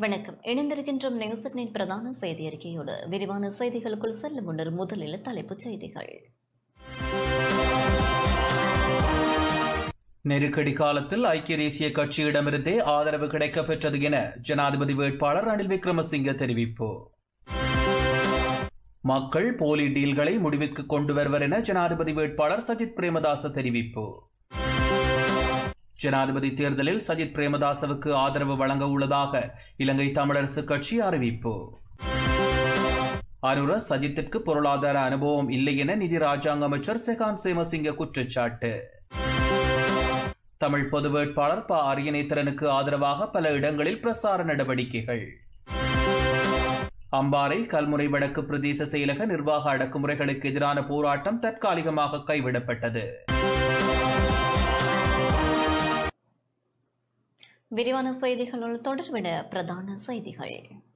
வணக்கம் இணைந்திருக்கின்றோம் நியூசிலாந்தின் பிரதான செய்தி அறிக்கையோடு விரிவான செய்திகளுக்குள் செல்லும் முன்னர் முதலில் தலைப்புச் செய்திகள் நெருக்கடி காலத்தில் ஐக்கிய தேசிய கட்சியிடமிருந்தே ஆதரவு கிடைக்கப் பெற்றது என ஜனாதிபதி வேட்பாளர் ரணில் விக்ரமசிங்க தெரிவிப்பு மக்கள் போலி டீல்களை முடிவிற்கு கொண்டு வருவர் என ஜனாதிபதி வேட்பாளர் சஜித் பிரேமதாச தெரிவிப்பு ஜனாதிபதி தேர்தலில் சஜித் பிரேமதாசவுக்கு ஆதரவு வழங்க உள்ளதாக இலங்கை தமிழரசு கட்சி அறிவிப்பு அனுர சஜித்திற்கு பொருளாதார அனுபவம் இல்லை என நிதி ராஜாங்க அமைச்சர் செகான் சேமசிங்க குற்றச்சாட்டு தமிழ் பொது வேட்பாளர் ப அரியநேத்திரனுக்கு ஆதரவாக பல இடங்களில் பிரசார நடவடிக்கைகள் அம்பாறை கல்முனை வடக்கு பிரதேச செயலக நிர்வாக அடக்குமுறைகளுக்கு எதிரான போராட்டம் தற்காலிகமாக கைவிடப்பட்டது விரிவான செய்திகளுள் தொடர்விட பிரதான செய்திகள்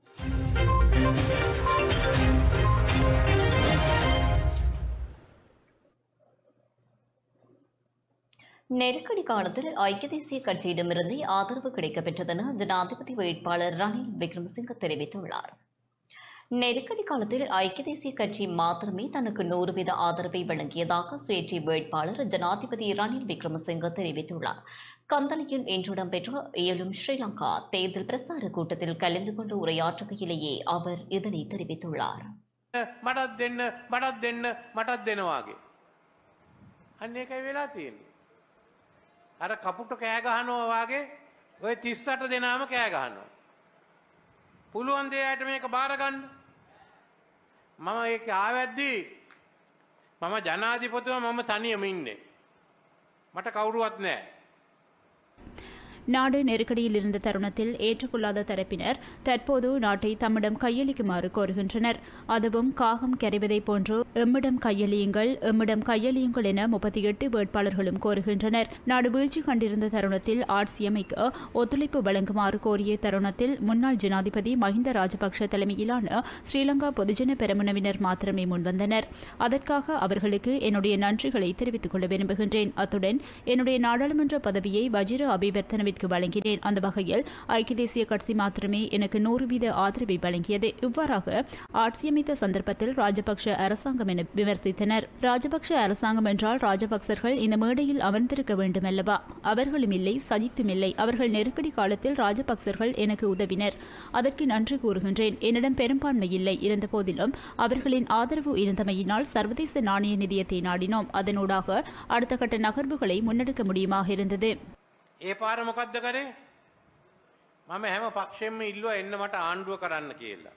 நெருக்கடி காலத்தில் ஐக்கிய தேசிய கட்சியிடமிருந்து ஆதரவு கிடைக்கப்பெற்றதென ஜனாதிபதி வேட்பாளர் ரணில் விக்ரமசிங்க தெரிவித்துள்ளார் நெருக்கடி காலத்தில் ஐக்கிய தேசிய கட்சி மாத்திரமே தனக்கு நூறு வீத ஆதரவை வழங்கியதாக சுயேட்சை வேட்பாளர் ஜனாதிபதி ரணில் விக்ரமசிங்க தெரிவித்துள்ளார் கந்தளையில் இன்று இடம்பெற்ற இயலும் ஸ்ரீலங்கா தேர்தல் பிரசார கூட்டத்தில் கலந்து கொண்டு உரையாற்றுகையிலேயே அவர் இதனை தெரிவித்துள்ளார் මටත් දෙන්න මටත් දෙන්න මටත් දෙනවාගේ. අන්න ඒකයි වෙලා තියෙන්නේ. අර කපුට කෑගහනවා වගේ ඔය තිස්සට දෙනාම කෑගහනවා. පුළුවන් දේයට මේක බාරගන්න. මම ඒක ආවැද්දී මම ජනාධිපතිව මම තනියම ඉන්නේ. මට කවුරුවත් නෑ. நாடு நெருக்கடியில் இருந்த தருணத்தில் ஏற்றுக்கொள்ளாத தரப்பினர் தற்போது நாட்டை தம்மிடம் கையளிக்குமாறு கோருகின்றனர் அதுவும் காகம் கரைவதைப் போன்று எம்மிடம் கையளியுங்கள் எம்மிடம் கையளியுங்கள் என முப்பத்தி எட்டு வேட்பாளர்களும் கோருகின்றனர் நாடு வீழ்ச்சி கண்டிருந்த தருணத்தில் ஆட்சியமைக்க ஒத்துழைப்பு வழங்குமாறு கோரிய தருணத்தில் முன்னாள் ஜனாதிபதி மஹிந்த ராஜபக்ஷ தலைமையிலான ஸ்ரீலங்கா பொதுஜன பெரமுனவினர் மாத்திரமே முன்வந்தனர் அதற்காக அவர்களுக்கு என்னுடைய நன்றிகளை தெரிவித்துக் கொள்ள விரும்புகின்றேன் அத்துடன் என்னுடைய நாடாளுமன்ற பதவியை வஜிர அபிவர்த்தனவிற்கு வழங்கினேன் அந்த வகையில் ஐக்கிய தேசிய கட்சி மாத்திரமே எனக்கு நூறு வீத ஆதரவை வழங்கியது இவ்வாறாக ஆட்சியமைத்த சந்தர்ப்பத்தில் ராஜபக்ஷ அரசாங்கம் என விமர்சித்தனர் ராஜபக்ஷ அரசாங்கம் என்றால் ராஜபக்சர்கள் இந்த மேடையில் அமர்ந்திருக்க வேண்டும் அல்லவா அவர்களும் இல்லை சஜித்தும் இல்லை அவர்கள் நெருக்கடி காலத்தில் ராஜபக்சர்கள் எனக்கு உதவினர் அதற்கு நன்றி கூறுகின்றேன் என்னிடம் பெரும்பான்மை இல்லை இருந்த போதிலும் அவர்களின் ஆதரவு இருந்தமையினால் சர்வதேச நாணய நிதியத்தை நாடினோம் அதனூடாக அடுத்த கட்ட நகர்வுகளை முன்னெடுக்க முடியுமாக இருந்தது ඒ පාර මොකක්ද කරේ මම හැම පක්ෂෙන්ම ඉල්ලුව එන්න මට ආණ්ඩුව කරන්න කියලා.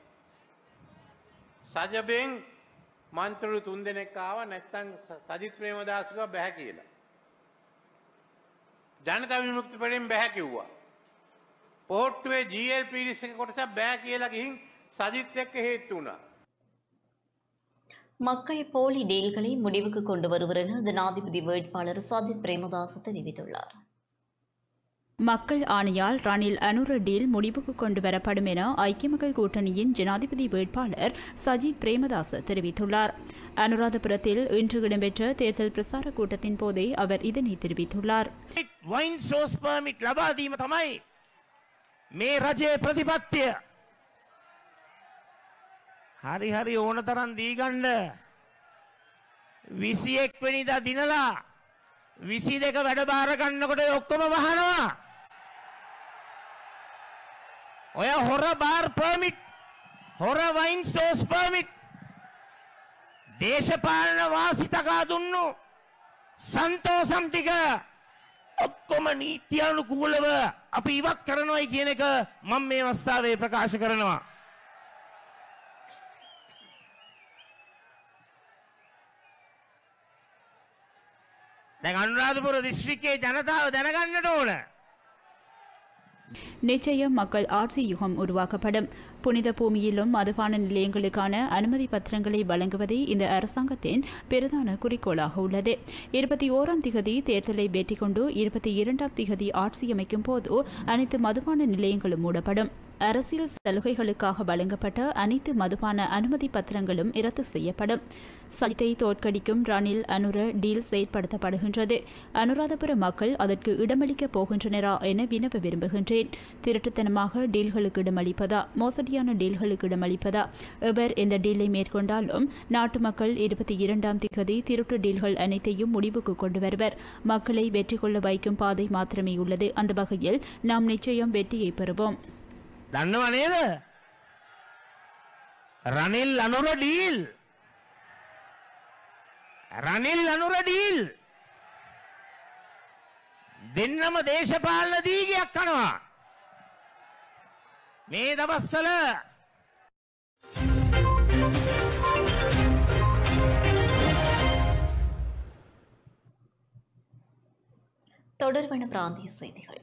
සජබයෙන් මන්ත්‍රරු තුන් දෙනෙක් ආව නැත්තං සජිත් ප්‍රේමදාසක බැහැ කියලා. ජනත විමුක්ති පෙරෙන් බැහැ කිව්වා. පෝට්ටුවේ ජල් පිරිස කොටස බෑ කියලා ගිහින් සජිත් එක්ක හේත්තු වුණා. மக்கள் போலி டீல்களை முடிவுக்கு கொண்டு வருவர் என ஜனாதிபதி வேட்பாளர் சஜித் பிரேமதாஸ் தெரிவித்துள்ளார் மக்கள் ஆணையால் ரணில் அனுர டீல் முடிவுக்கு கொண்டு வரப்படும் என ஐக்கிய மக்கள் கூட்டணியின் ஜனாதிபதி வேட்பாளர் சஜித் பிரேமதாச தெரிவித்துள்ளார் அனுராதபுரத்தில் இன்று இடம்பெற்ற தேர்தல் பிரசார கூட்டத்தின் போதே அவர் இதனை தெரிவித்துள்ளார் වයින් සෝස් පර්මිට් ලබාදීම තමයි මේ රජයේ ප්‍රතිපත්තිය හරි හරි ඕන තරන් දීගණ්ඩ විසියෙක් වෙනිදා දිනලා විසි දෙක වැඩ භාරගන්නකොට ඔක්කොම වහනවා ඔය හොර බාර් පර්මිට් හොර වයින් ස්ටෝස් පර්මිට් දේශපාලන වාසිතකා දුන්නු සන්තෝසම් ටික ඔක්කොම නීත්‍යානුකූලව අපි ඉවත් කරනවයි කියන එක මම මේ අවස්ථාවේ ප්‍රකාශ කරනවා. දැන් අනුරාධපුර දිස්ත්‍රික්කයේ ජනතාව දැනගන්නට ඕන. நிச்சயம் மக்கள் ஆட்சி யுகம் உருவாக்கப்படும் புனித பூமியிலும் மதுபான நிலையங்களுக்கான அனுமதி பத்திரங்களை வழங்குவதே இந்த அரசாங்கத்தின் பிரதான குறிக்கோளாக உள்ளது இருபத்தி ஓராம் திகதி தேர்தலை வெற்றி கொண்டு இருபத்தி இரண்டாம் திகதி ஆட்சி அமைக்கும் போது அனைத்து மதுபான நிலையங்களும் மூடப்படும் அரசியல் சலுகைகளுக்காக வழங்கப்பட்ட அனைத்து மதுபான அனுமதி பத்திரங்களும் ரத்து செய்யப்படும் சஜித்தை தோற்கடிக்கும் ரணில் அனுர டீல் செயற்படுத்தப்படுகின்றது அனுராதபுர மக்கள் அதற்கு இடமளிக்கப் போகின்றனரா என வினவ விரும்புகின்றேன் திருட்டுத்தனமாக டீல்களுக்கு இடமளிப்பதா மோசடியான டீல்களுக்கு இடமளிப்பதா எவர் எந்த டீலை மேற்கொண்டாலும் நாட்டு மக்கள் இருபத்தி இரண்டாம் திகதி திருட்டு டீல்கள் அனைத்தையும் முடிவுக்கு கொண்டு வருவர் மக்களை வெற்றி கொள்ள வைக்கும் பாதை மாத்திரமே உள்ளது அந்த வகையில் நாம் நிச்சயம் வெற்றியை பெறுவோம் දන්නව නේද රනිල් අනුර ඩීල් රනිල් අනුර ඩීල් දෙන්නම දේශපාලන දීගයක් කනවා මේ දවස්සල தொடர்பான பிராந்திய செய்திகள்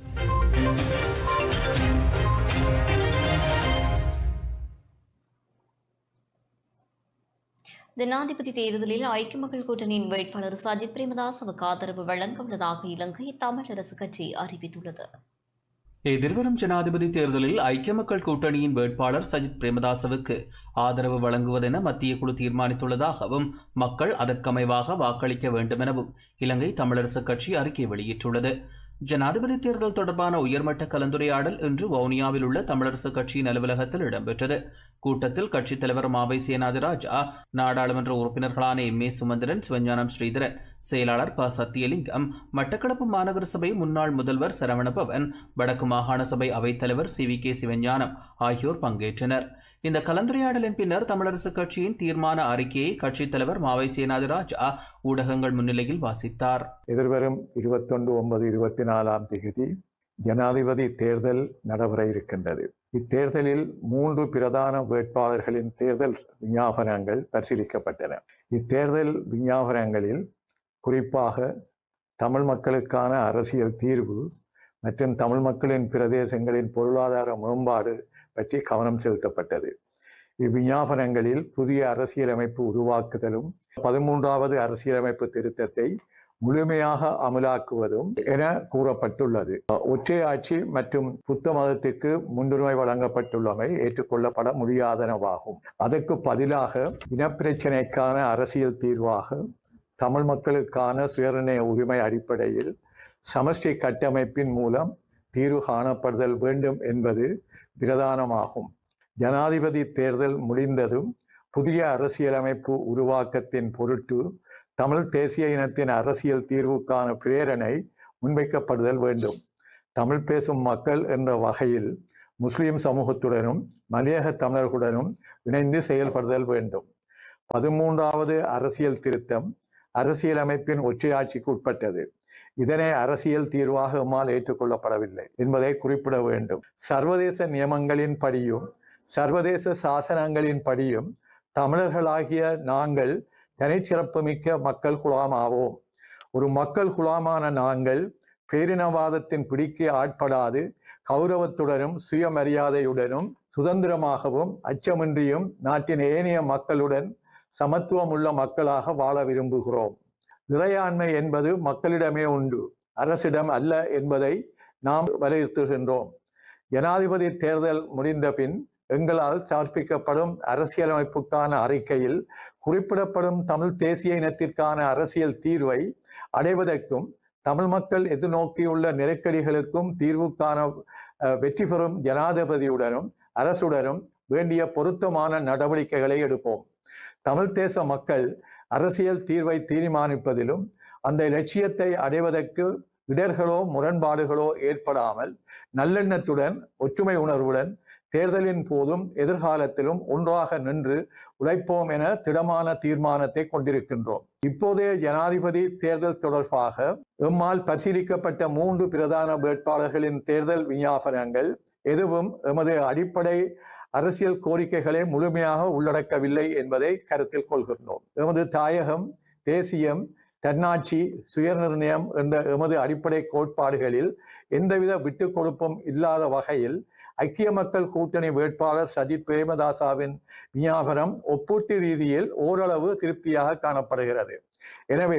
ஜனாதிபதி தேர்தலில் ஐக்கிய மக்கள் கூட்டணியின் வேட்பாளர் சஜித் பிரேமதாசவுக்கு ஆதரவு வழங்க உள்ளதாக இலங்கை தமிழரசு கட்சி அறிவித்துள்ளது எதிர்வரும் ஜனாதிபதி தேர்தலில் ஐக்கிய மக்கள் கூட்டணியின் வேட்பாளர் சஜித் பிரேமதாசவுக்கு ஆதரவு வழங்குவதென மத்திய குழு தீர்மானித்துள்ளதாகவும் மக்கள் அதற்கமைவாக வாக்களிக்க வேண்டும் எனவும் இலங்கை தமிழரசு கட்சி அறிக்கை வெளியிட்டுள்ளது ஜனாதிபதி தேர்தல் தொடர்பான உயர்மட்ட கலந்துரையாடல் இன்று வவுனியாவில் உள்ள தமிழரசு கட்சியின் அலுவலகத்தில் இடம்பெற்றது கூட்டத்தில் கட்சித் தலைவர் மாவை சேனாதிராஜா நாடாளுமன்ற உறுப்பினர்களான எம் ஏ சுமந்திரன் சிவஞானம் ஸ்ரீதரன் செயலாளர் ப சத்தியலிங்கம் மட்டக்களப்பு மாநகர சபை முன்னாள் முதல்வர் சரவணபவன் வடக்கு மாகாண சபை அவைத்தலைவர் சி வி கே சிவஞானம் ஆகியோர் பங்கேற்றனர் இந்த கலந்துரையாடலின் பின்னர் தமிழரசு கட்சியின் தீர்மான அறிக்கையை கட்சித் தலைவர் மாவை சேனாதிராஜா ஊடகங்கள் முன்னிலையில் வாசித்தார் எதிர்வரும் இருபத்தொன்று ஒன்பது இருபத்தி நாலாம் தேதி ஜனாதிபதி தேர்தல் நடைபெற இருக்கின்றது இத்தேர்தலில் மூன்று பிரதான வேட்பாளர்களின் தேர்தல் விஞ்ஞாபனங்கள் பரிசீலிக்கப்பட்டன இத்தேர்தல் விஞ்ஞாபனங்களில் குறிப்பாக தமிழ் மக்களுக்கான அரசியல் தீர்வு மற்றும் தமிழ் மக்களின் பிரதேசங்களின் பொருளாதார மேம்பாடு பற்றி கவனம் செலுத்தப்பட்டது இவ்விஞ்ஞாபனங்களில் புதிய அரசியலமைப்பு உருவாக்குதலும் பதிமூன்றாவது அரசியலமைப்பு திருத்தத்தை முழுமையாக அமலாக்குவதும் என கூறப்பட்டுள்ளது ஒற்றை ஆட்சி மற்றும் புத்த மதத்திற்கு முன்னுரிமை வழங்கப்பட்டுள்ளமை ஏற்றுக்கொள்ளப்பட முடியாதனவாகும் அதற்கு பதிலாக இனப்பிரச்சினைக்கான அரசியல் தீர்வாக தமிழ் மக்களுக்கான சுயநிர்ணய உரிமை அடிப்படையில் சமஷ்டி கட்டமைப்பின் மூலம் தீர்வு காணப்படுதல் வேண்டும் என்பது பிரதானமாகும் ஜனாதிபதி தேர்தல் முடிந்ததும் புதிய அரசியலமைப்பு உருவாக்கத்தின் பொருட்டு தமிழ் தேசிய இனத்தின் அரசியல் தீர்வுக்கான பிரேரணை முன்வைக்கப்படுதல் வேண்டும் தமிழ் பேசும் மக்கள் என்ற வகையில் முஸ்லிம் சமூகத்துடனும் மலையக தமிழர்களுடனும் இணைந்து செயல்படுதல் வேண்டும் பதிமூன்றாவது அரசியல் திருத்தம் அரசியலமைப்பின் ஒற்றையாட்சிக்கு உட்பட்டது இதனை அரசியல் தீர்வாக எம்மால் ஏற்றுக்கொள்ளப்படவில்லை என்பதை குறிப்பிட வேண்டும் சர்வதேச நியமங்களின் படியும் சர்வதேச சாசனங்களின் படியும் தமிழர்களாகிய நாங்கள் தனிச்சிறப்புமிக்க மக்கள் குழாமாவோம் ஒரு மக்கள் குழாமான நாங்கள் பேரினவாதத்தின் பிடிக்கு ஆட்படாது கௌரவத்துடனும் சுயமரியாதையுடனும் சுதந்திரமாகவும் அச்சமின்றியும் நாட்டின் ஏனைய மக்களுடன் சமத்துவம் உள்ள மக்களாக வாழ விரும்புகிறோம் இறையாண்மை என்பது மக்களிடமே உண்டு அரசிடம் அல்ல என்பதை நாம் வலியுறுத்துகின்றோம் ஜனாதிபதி தேர்தல் முடிந்த பின் எங்களால் சமர்ப்பிக்கப்படும் அரசியலமைப்புக்கான அறிக்கையில் குறிப்பிடப்படும் தமிழ் தேசிய இனத்திற்கான அரசியல் தீர்வை அடைவதற்கும் தமிழ் மக்கள் எதிர்நோக்கியுள்ள நெருக்கடிகளுக்கும் தீர்வுக்கான அஹ், வெற்றி பெறும் ஜனாதிபதியுடனும் அரசுடனும் வேண்டிய பொருத்தமான நடவடிக்கைகளை எடுப்போம் தமிழ் தேச மக்கள் அரசியல் தீர்வை தீர்மானிப்பதிலும் அந்த லட்சியத்தை அடைவதற்கு இடர்களோ முரண்பாடுகளோ ஏற்படாமல் நல்லெண்ணத்துடன் ஒற்றுமை உணர்வுடன் தேர்தலின் போதும் எதிர்காலத்திலும் ஒன்றாக நின்று உழைப்போம் என திடமான தீர்மானத்தை கொண்டிருக்கின்றோம் இப்போதைய ஜனாதிபதி தேர்தல் தொடர்பாக எம்மால் பரிசீலிக்கப்பட்ட மூன்று பிரதான வேட்பாளர்களின் தேர்தல் விஞ்ஞாபனங்கள் எதுவும் எமது அடிப்படை அரசியல் கோரிக்கைகளை முழுமையாக உள்ளடக்கவில்லை என்பதை கருத்தில் கொள்கின்றோம் எமது தாயகம் தேசியம் தன்னாட்சி சுயநிர்ணயம் என்ற எமது அடிப்படை கோட்பாடுகளில் எந்தவித விட்டுக் கொடுப்பும் இல்லாத வகையில் ஐக்கிய மக்கள் கூட்டணி வேட்பாளர் சஜித் பிரேமதாசாவின் விஞ்ஞாபனம் ஒப்பீட்டு ரீதியில் ஓரளவு திருப்தியாக காணப்படுகிறது எனவே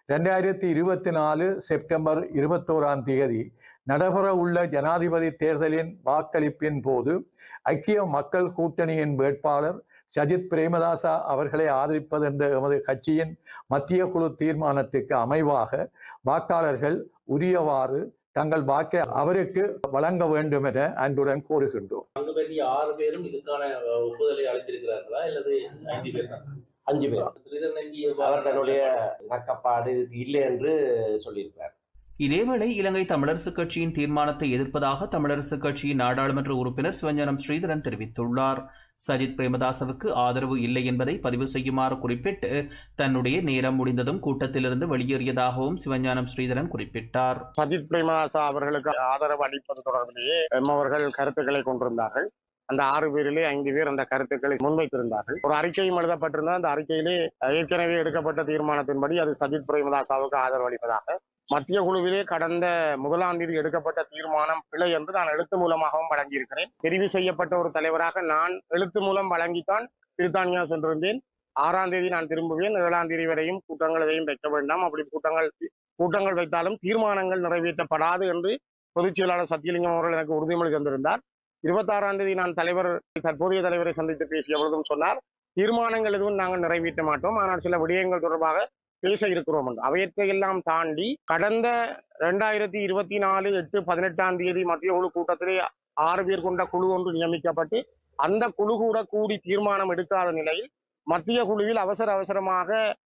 ரெண்டாயிரத்தி இருபத்தி நாலு செப்டம்பர் இருபத்தோராம் தேதி நடைபெற உள்ள ஜனாதிபதி தேர்தலின் வாக்களிப்பின் போது ஐக்கிய மக்கள் கூட்டணியின் வேட்பாளர் சஜித் பிரேமதாசா அவர்களை ஆதரிப்பது என்ற எமது கட்சியின் மத்திய குழு தீர்மானத்துக்கு அமைவாக வாக்காளர்கள் உரியவாறு தங்கள் வாக்கை அவருக்கு வழங்க வேண்டும் என அன்புடன் கோருகின்றோம் அங்கு பற்றி ஆறு பேரும் இதுக்கான அஹ், ஒப்புதலை அளித்திருக்கிறார்களா அல்லது ஐந்து பேர் தான் அஞ்சு பேர் ஸ்ரீதரன் எம்பி அவர் தன்னுடைய இணக்கப்பாடு இதுக்கு இல்லை என்று சொல்லியிருக்கிறார் இதேவேளை இலங்கை தமிழரசுக் கட்சியின் தீர்மானத்தை எதிர்ப்பதாக தமிழரசுக் கட்சியின் நாடாளுமன்ற உறுப்பினர் சிவஞானம் ஸ்ரீதரன் தெரிவித்துள்ளார் சஜித் பிரேமதாசவுக்கு ஆதரவு இல்லை என்பதை பதிவு செய்யுமாறு குறிப்பிட்டு தன்னுடைய நேரம் முடிந்ததும் கூட்டத்திலிருந்து வெளியேறியதாகவும் சிவஞானம் ஸ்ரீதரன் குறிப்பிட்டார் சஜித் பிரேமதாசா அவர்களுக்கு ஆதரவு அளிப்பது தொடர்பிலேயே அவர்கள் கருத்துக்களை கொண்டிருந்தார்கள் அந்த ஆறு பேரிலே ஐந்து பேர் அந்த கருத்துக்களை முன்வைத்திருந்தார்கள் ஒரு அறிக்கையும் எழுதப்பட்டிருந்த அந்த அறிக்கையிலே ஏற்கனவே எடுக்கப்பட்ட தீர்மானத்தின்படி அது சஜித் பிரேமதாசாவுக்கு ஆதரவு அளிப்பதாக மத்திய குழுவிலே கடந்த முதலாம் தேதி எடுக்கப்பட்ட தீர்மானம் பிழை என்று நான் எழுத்து மூலமாகவும் வழங்கியிருக்கிறேன் தெரிவு செய்யப்பட்ட ஒரு தலைவராக நான் எழுத்து மூலம் வழங்கித்தான் பிரித்தானியா சென்றிருந்தேன் ஆறாம் தேதி நான் திரும்புவேன் ஏழாம் தேதி வரையும் கூட்டங்கள் எதையும் வைக்க வேண்டாம் அப்படி கூட்டங்கள் கூட்டங்கள் வைத்தாலும் தீர்மானங்கள் நிறைவேற்றப்படாது என்று பொதுச் செயலாளர் சத்தியலிங்கம் அவர்கள் எனக்கு உறுதிமொழி தந்திருந்தார் இருபத்தாறாம் தேதி நான் தலைவர் தற்போதைய தலைவரை சந்தித்து பேசிய பொழுதும் சொன்னார் தீர்மானங்கள் எதுவும் நாங்கள் நிறைவேற்ற மாட்டோம் ஆனால் சில விடயங்கள் தொடர்பாக பேச இருக்கிறோம் என்று அவையற்றையெல்லாம் தாண்டி கடந்த ரெண்டாயிரத்தி இருபத்தி நாலு எட்டு பதினெட்டாம் தேதி மத்திய குழு கூட்டத்திலே ஆறு பேர் கொண்ட குழு ஒன்று நியமிக்கப்பட்டு அந்த குழு கூட கூடி தீர்மானம் எடுக்காத நிலையில் மத்திய குழுவில் அவசர அவசரமாக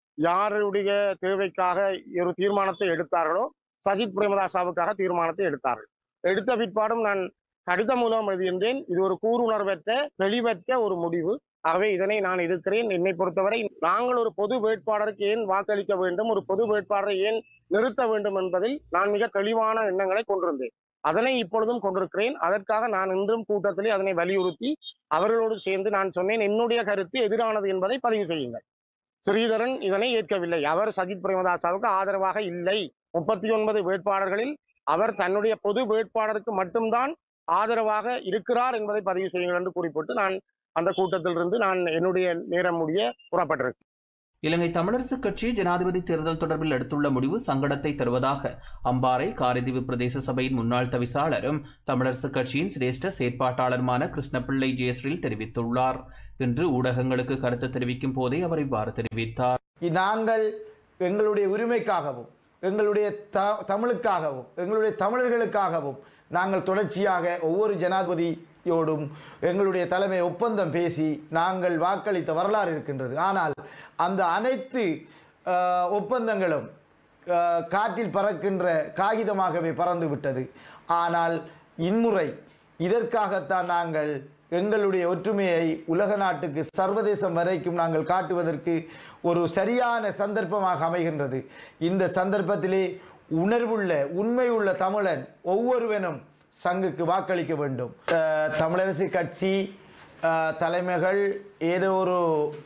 யாருடைய தேவைக்காக ஒரு தீர்மானத்தை எடுத்தார்களோ சஜித் பிரேமதாசாவுக்காக தீர்மானத்தை எடுத்தார்கள் எடுத்த பிற்பாடும் நான் கடிதம் மூலம் எழுதியிருந்தேன் இது ஒரு கூறுணர்வற்ற தெளிவற்ற ஒரு முடிவு ஆகவே இதனை நான் எதிர்க்கிறேன் என்னை பொறுத்தவரை நாங்கள் ஒரு பொது வேட்பாளருக்கு ஏன் வாக்களிக்க வேண்டும் ஒரு பொது வேட்பாளரை ஏன் நிறுத்த வேண்டும் என்பதில் நான் மிக தெளிவான எண்ணங்களை கொண்டிருந்தேன் அதனை இப்பொழுதும் கொண்டிருக்கிறேன் அதற்காக நான் இன்றும் கூட்டத்திலே அதனை வலியுறுத்தி அவர்களோடு சேர்ந்து நான் சொன்னேன் என்னுடைய கருத்து எதிரானது என்பதை பதிவு செய்யுங்கள் ஸ்ரீதரன் இதனை ஏற்கவில்லை அவர் சஜித் பிரேமதாசாவுக்கு ஆதரவாக இல்லை முப்பத்தி ஒன்பது வேட்பாளர்களில் அவர் தன்னுடைய பொது வேட்பாளருக்கு மட்டும்தான் ஆதரவாக இருக்கிறார் என்பதை பதிவு செய்யுங்கள் என்று குறிப்பிட்டு நான் அந்த கூட்டத்திலிருந்து நான் என்னுடைய நேரம் முடிய புறப்பட்டிருக்கேன் இலங்கை தமிழரசுக் கட்சி ஜனாதிபதி தேர்தல் தொடர்பில் எடுத்துள்ள முடிவு சங்கடத்தை தருவதாக அம்பாறை காரைதீவு பிரதேச சபையின் முன்னாள் தவிசாளரும் தமிழரசுக் கட்சியின் சிரேஷ்ட செயற்பாட்டாளருமான கிருஷ்ணபிள்ளை ஜெயஸ்ரீல் தெரிவித்துள்ளார் இன்று ஊடகங்களுக்கு கருத்து தெரிவிக்கும் போதே அவர் இவ்வாறு தெரிவித்தார் நாங்கள் எங்களுடைய உரிமைக்காகவும் எங்களுடைய த தமிழுக்காகவும் எங்களுடைய தமிழர்களுக்காகவும் நாங்கள் தொடர்ச்சியாக ஒவ்வொரு ஜனாதிபதியோடும் எங்களுடைய தலைமை ஒப்பந்தம் பேசி நாங்கள் வாக்களித்த வரலாறு இருக்கின்றது ஆனால் அந்த அனைத்து அஹ், ஒப்பந்தங்களும் அஹ், காற்றில் பறக்கின்ற காகிதமாகவே பறந்து விட்டது ஆனால் இம்முறை இதற்காகத்தான் நாங்கள் எங்களுடைய ஒற்றுமையை உலக நாட்டுக்கு சர்வதேசம் வரைக்கும் நாங்கள் காட்டுவதற்கு ஒரு சரியான சந்தர்ப்பமாக அமைகின்றது இந்த சந்தர்ப்பத்திலே உணர்வுள்ள உண்மையுள்ள தமிழன் ஒவ்வொருவனும் சங்குக்கு வாக்களிக்க வேண்டும் அஹ், தமிழரசு கட்சி அஹ், தலைமைகள் ஏதோ ஒரு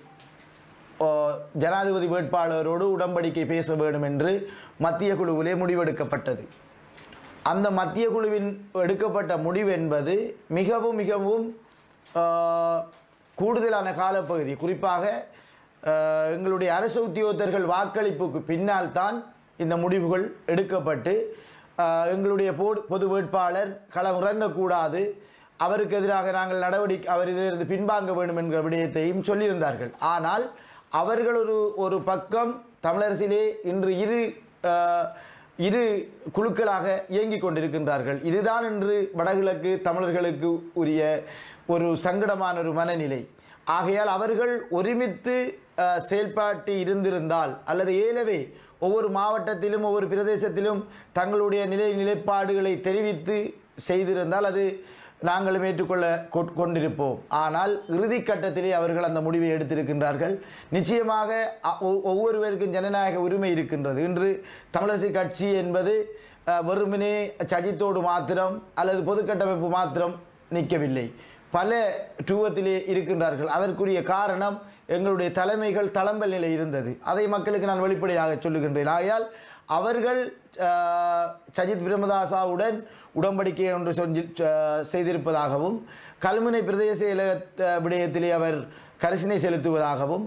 ஓ, ஜனாதிபதி வேட்பாளரோடு உடன்படிக்கை பேச வேண்டும் என்று மத்திய குழுவிலே முடிவெடுக்கப்பட்டது அந்த மத்திய குழுவின் எடுக்கப்பட்ட முடிவு என்பது மிகவும் மிகவும் ஆ, கூடுதலான காலப்பகுதி குறிப்பாக ஆ, எங்களுடைய அரசு உத்தியோகத்தர்கள் வாக்களிப்புக்கு பின்னால் தான் இந்த முடிவுகள் எடுக்கப்பட்டு ஆ, எங்களுடைய பொது பொது வேட்பாளர் களம் இறங்கக்கூடாது அவருக்கு எதிராக நாங்கள் நடவடிக்கை அவர் இதிலிருந்து பின்வாங்க வேண்டும் என்கிற விடயத்தையும் சொல்லியிருந்தார்கள் ஆனால் அவர்கள் ஒரு ஒரு பக்கம் தமிழரசிலே இன்று இரு ஆஹ், இரு குழுக்களாக இயங்கிக் கொண்டிருக்கின்றார்கள் இதுதான் இன்று வடகிழக்கு தமிழர்களுக்கு உரிய ஒரு சங்கடமான ஒரு மனநிலை ஆகையால் அவர்கள் ஒருமித்து ஆஹ், செயல்பாட்டு இருந்திருந்தால் அல்லது ஏலவே ஒவ்வொரு மாவட்டத்திலும் ஒவ்வொரு பிரதேசத்திலும் தங்களுடைய நிலை நிலைப்பாடுகளை தெரிவித்து செய்திருந்தால் அது நாங்களும் ஏற்றுக்கொள்ள கொ- கொண்டிருப்போம் ஆனால் இறுதி கட்டத்திலே அவர்கள் அந்த முடிவை எடுத்திருக்கின்றார்கள் நிச்சயமாக அ- ஒ- ஒவ்வொருவருக்கும் ஜனநாயக உரிமை இருக்கின்றது இன்று தமிழரசு கட்சி என்பது அஹ், வெறுமனே சஜித்தோடு மாத்திரம் அல்லது பொதுக்கட்டமைப்பு மாத்திரம் நிற்கவில்லை பல டூவத்திலே இருக்கின்றார்கள் அதற்குரிய காரணம் எங்களுடைய தலைமைகள் தளம்பல் நிலை இருந்தது அதை மக்களுக்கு நான் வெளிப்படையாக சொல்லுகின்றேன் ஆகையால் அவர்கள் அஹ், சஜித் பிரேமதாசாவுடன் உடன்படிக்கை ஒன்று சொல்லி அஹ், செய்திருப்பதாகவும் கல்முனை பிரதேச செயலக அஹ், விடயத்திலே அவர் கரிசனை செலுத்துவதாகவும்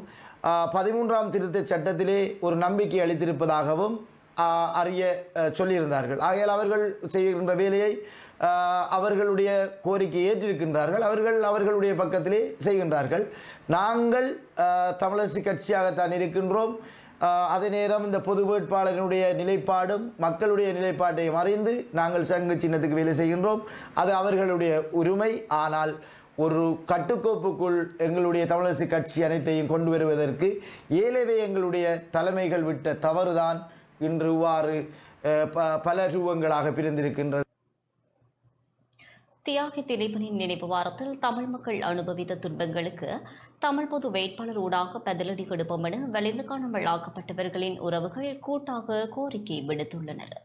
ஆஹ், பதிமூன்றாம் திருத்த சட்டத்திலே ஒரு நம்பிக்கை அளித்திருப்பதாகவும் ஆஹ், அறிய அஹ், சொல்லியிருந்தார்கள் ஆகையால் அவர்கள் செய்கின்ற வேலையை ஆஹ், அவர்களுடைய கோரிக்கையை ஏற்றிருக்கின்றார்கள் அவர்கள் அவர்களுடைய பக்கத்திலே செய்கின்றார்கள் நாங்கள் ஆஹ், தமிழரசு கட்சியாகத்தான் இருக்கின்றோம் ஆஹ், அதே நேரம் இந்த பொது வேட்பாளரினுடைய நிலைப்பாடும் மக்களுடைய நிலைப்பாட்டையும் அறிந்து நாங்கள் சங்கு சின்னத்துக்கு வேலை செய்கின்றோம் அது அவர்களுடைய உரிமை ஆனால் ஒரு கட்டுக்கோப்புக்குள் எங்களுடைய தமிழரசு கட்சி அனைத்தையும் கொண்டு வருவதற்கு ஏலவே எங்களுடைய தலைமைகள் விட்ட தவறுதான் இன்று இவ்வாறு அஹ், ப- பல ரூபங்களாக பிரிந்திருக்கின்றது தியாகி திலீபனின் நினைவு வாரத்தில் தமிழ் மக்கள் அனுபவித்த துன்பங்களுக்கு தமிழ் பொது வேட்பாளர் ஊடாக பதிலடி கொடுப்போம் என வலிந்து காணாமல் ஆக்கப்பட்டவர்களின் உறவுகள் கூட்டாக கோரிக்கை விடுத்துள்ளனர்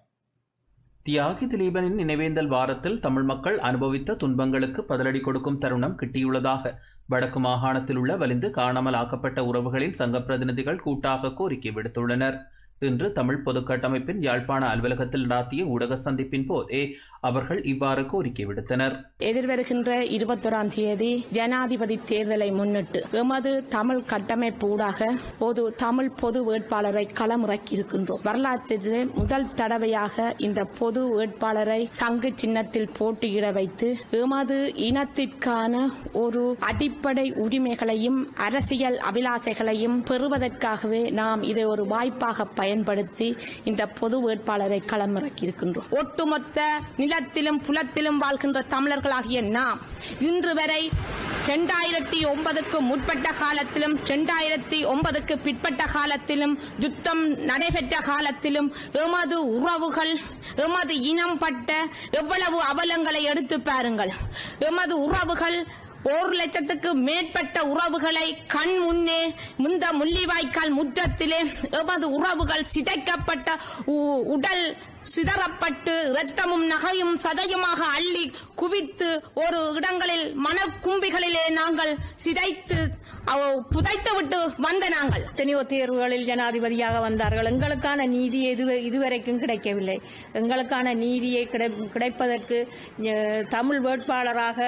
தியாகி திலீபனின் நினைவேந்தல் வாரத்தில் தமிழ் மக்கள் அனுபவித்த துன்பங்களுக்கு பதிலடி கொடுக்கும் தருணம் கிட்டியுள்ளதாக வடக்கு மாகாணத்தில் உள்ள வலிந்து காணாமல் ஆக்கப்பட்ட உறவுகளின் சங்க பிரதிநிதிகள் கூட்டாக கோரிக்கை விடுத்துள்ளனர் இன்று தமிழ் பொதுக்கட்டமைப்பின் யாழ்ப்பாண அலுவலகத்தில் நடாத்திய ஊடக சந்திப்பின் போதே அவர்கள் இவ்வாறு கோரிக்கை விடுத்தனர் எதிர்வருகின்ற இருபத்தொராம் தேதி ஜனாதிபதி தேர்தலை முன்னிட்டு எமது தமிழ் கட்டமைப்பு ஊடாக பொது தமிழ் பொது வேட்பாளரை களமிறக்கி இருக்கின்றோம் வரலாற்றிலே முதல் தடவையாக இந்த பொது வேட்பாளரை சங்கு சின்னத்தில் போட்டியிட வைத்து எமது இனத்திற்கான ஒரு அடிப்படை உரிமைகளையும் அரசியல் அபிலாசைகளையும் பெறுவதற்காகவே நாம் இதை ஒரு வாய்ப்பாக பயன்படுத்தி இந்த பொது வேட்பாளரை களமிறக்கி இருக்கின்றோம் ஒட்டுமொத்த நிலத்திலும் புலத்திலும் வாழ்கின்ற தமிழர்களாகிய நாம் இன்று வரை இரண்டாயிரத்தி ஒன்பதுக்கு முற்பட்ட காலத்திலும் இரண்டாயிரத்தி ஒன்பதுக்கு பிற்பட்ட காலத்திலும் யுத்தம் நடைபெற்ற காலத்திலும் எமது உறவுகள் எமது இனம் பட்ட எவ்வளவு அவலங்களை எடுத்து பாருங்கள் எமது உறவுகள் ஒரு லட்சத்துக்கு மேற்பட்ட உறவுகளை கண் முன்னே முந்த முள்ளிவாய்க்கால் முற்றத்திலே எமது உறவுகள் சிதைக்கப்பட்ட உ- உடல் சிதறப்பட்டு இரத்தமும் நகையும் சதையுமாக அள்ளி குவித்து ஒரு இடங்களில் மனக்கும்பிகளிலே நாங்கள் சிதைத்து அவ- புதைத்து விட்டு வந்த நாங்கள் எத்தனையோ தேர்வுகளில் ஜனாதிபதியாக வந்தார்கள் எங்களுக்கான நீதி இது இதுவரைக்கும் கிடைக்கவில்லை எங்களுக்கான நீதியை கிடை கிடைப்பதற்கு அஹ், தமிழ் வேட்பாளராக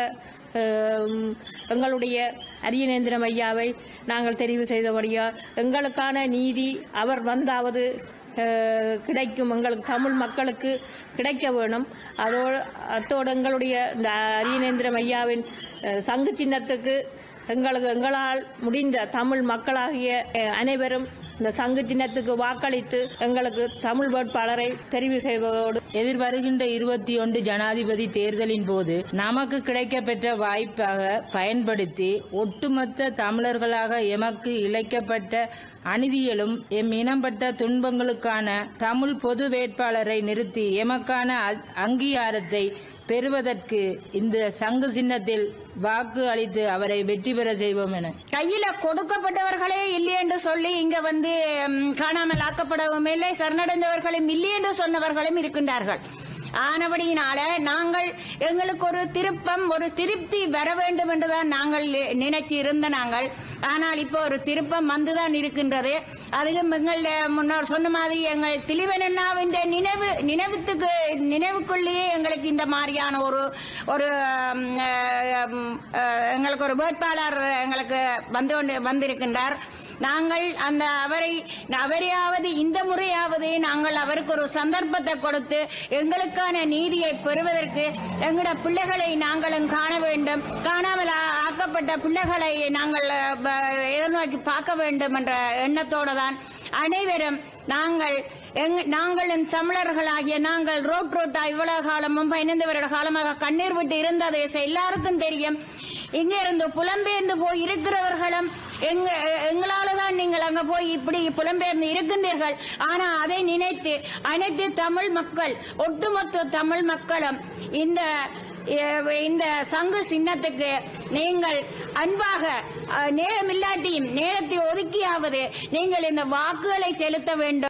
அஹ், எங்களுடைய அரியநேந்திரம் ஐயாவை நாங்கள் தெரிவு செய்தபடியால் எங்களுக்கான நீதி அவர் வந்தாவது அஹ், கிடைக்கும் எங்களுக்கு தமிழ் மக்களுக்கு கிடைக்க வேணும் அதோடு அத்தோடு எங்களுடைய இந்த அரியநேந்திரம் ஐயாவின் அஹ், சங்கு சின்னத்துக்கு எங்களுக்கு எங்களால் முடிந்த தமிழ் மக்களாகிய அஹ், அனைவரும் இந்த சங்கு சின்னத்துக்கு வாக்களித்து எங்களுக்கு தமிழ் வேட்பாளரை தெரிவு செய்வதோடு எதிர்வருகின்ற இருபத்தி ஒன்று ஜனாதிபதி தேர்தலின் போது நமக்கு கிடைக்கப்பெற்ற வாய்ப்பாக பயன்படுத்தி ஒட்டுமொத்த தமிழர்களாக எமக்கு இழைக்கப்பட்ட அநீதியிலும் எம் இனம்பட்ட துன்பங்களுக்கான தமிழ் பொது வேட்பாளரை நிறுத்தி எமக்கான அ- அங்கீகாரத்தை பெறுவதற்கு இந்த சங்கு சின்னத்தில் வாக்கு அளித்து அவரை வெற்றி பெற செய்வோம் என கையில கொடுக்கப்பட்டவர்களே இல்லை என்று சொல்லி இங்க வந்து ம், காணாமல் ஆக்கப்படவும் இல்லை சரணடைந்தவர்களும் இல்லை என்று சொன்னவர்களும் இருக்கின்றார்கள் ஆனபடியினால நாங்கள் எங்களுக்கு ஒரு திருப்பம் ஒரு திருப்தி வர வேண்டும் என்றுதான் நாங்கள் நினைத்து இருந்த நாங்கள் ஆனால் இப்போ ஒரு திருப்பம் வந்துதான் இருக்கின்றது அதிலும் எங்கள் முன்னோர் சொன்ன மாதிரி எங்கள் திலிவனண்ணாவின் நினைவு நினைவுத்துக்கு நினைவுக்குள்ளேயே எங்களுக்கு இந்த மாதிரியான ஒரு ஒரு ம், அஹ், ம், அஹ், எங்களுக்கு ஒரு வேட்பாளர் எங்களுக்கு வந்து கொண்டு வந்திருக்கின்றார் நாங்கள் அந்த அவரை அவரையாவது இந்த முறையாவது நாங்கள் அவருக்கு ஒரு சந்தர்ப்பத்தை கொடுத்து எங்களுக்கான நீதியை பெறுவதற்கு எங்களோட பிள்ளைகளை நாங்களும் காண வேண்டும் காணாமல் ஆ- ஆக்கப்பட்ட பிள்ளைகளை நாங்கள் அஹ், ப- எதிர்நோக்கி பார்க்க வேண்டும் என்ற எண்ணத்தோடு தான் அனைவரும் நாங்கள் எங்க நாங்களும் தமிழர்களாகிய நாங்கள் ரோட் ரோட்டா இவ்வளவு காலமும் பதினைந்து வருட காலமாக கண்ணீர் விட்டு இருந்தது எல்லாருக்கும் தெரியும் இங்க இருந்து புலம்பெயர்ந்து போய் இருக்கிறவர்களும் எங்க எங்களால தான் நீங்கள் அங்க போய் இப்படி புலம்பெயர்ந்து இருக்கின்றீர்கள் ஆனா அதை நினைத்து அனைத்து தமிழ் மக்கள் ஒட்டுமொத்த தமிழ் மக்களும் இந்த அஹ், இந்த சங்கு சின்னத்துக்கு நீங்கள் அன்பாக அஹ், நேரம் இல்லாட்டியும் நேரத்தை ஒதுக்கியாவது நீங்கள் இந்த வாக்குகளை செலுத்த வேண்டும்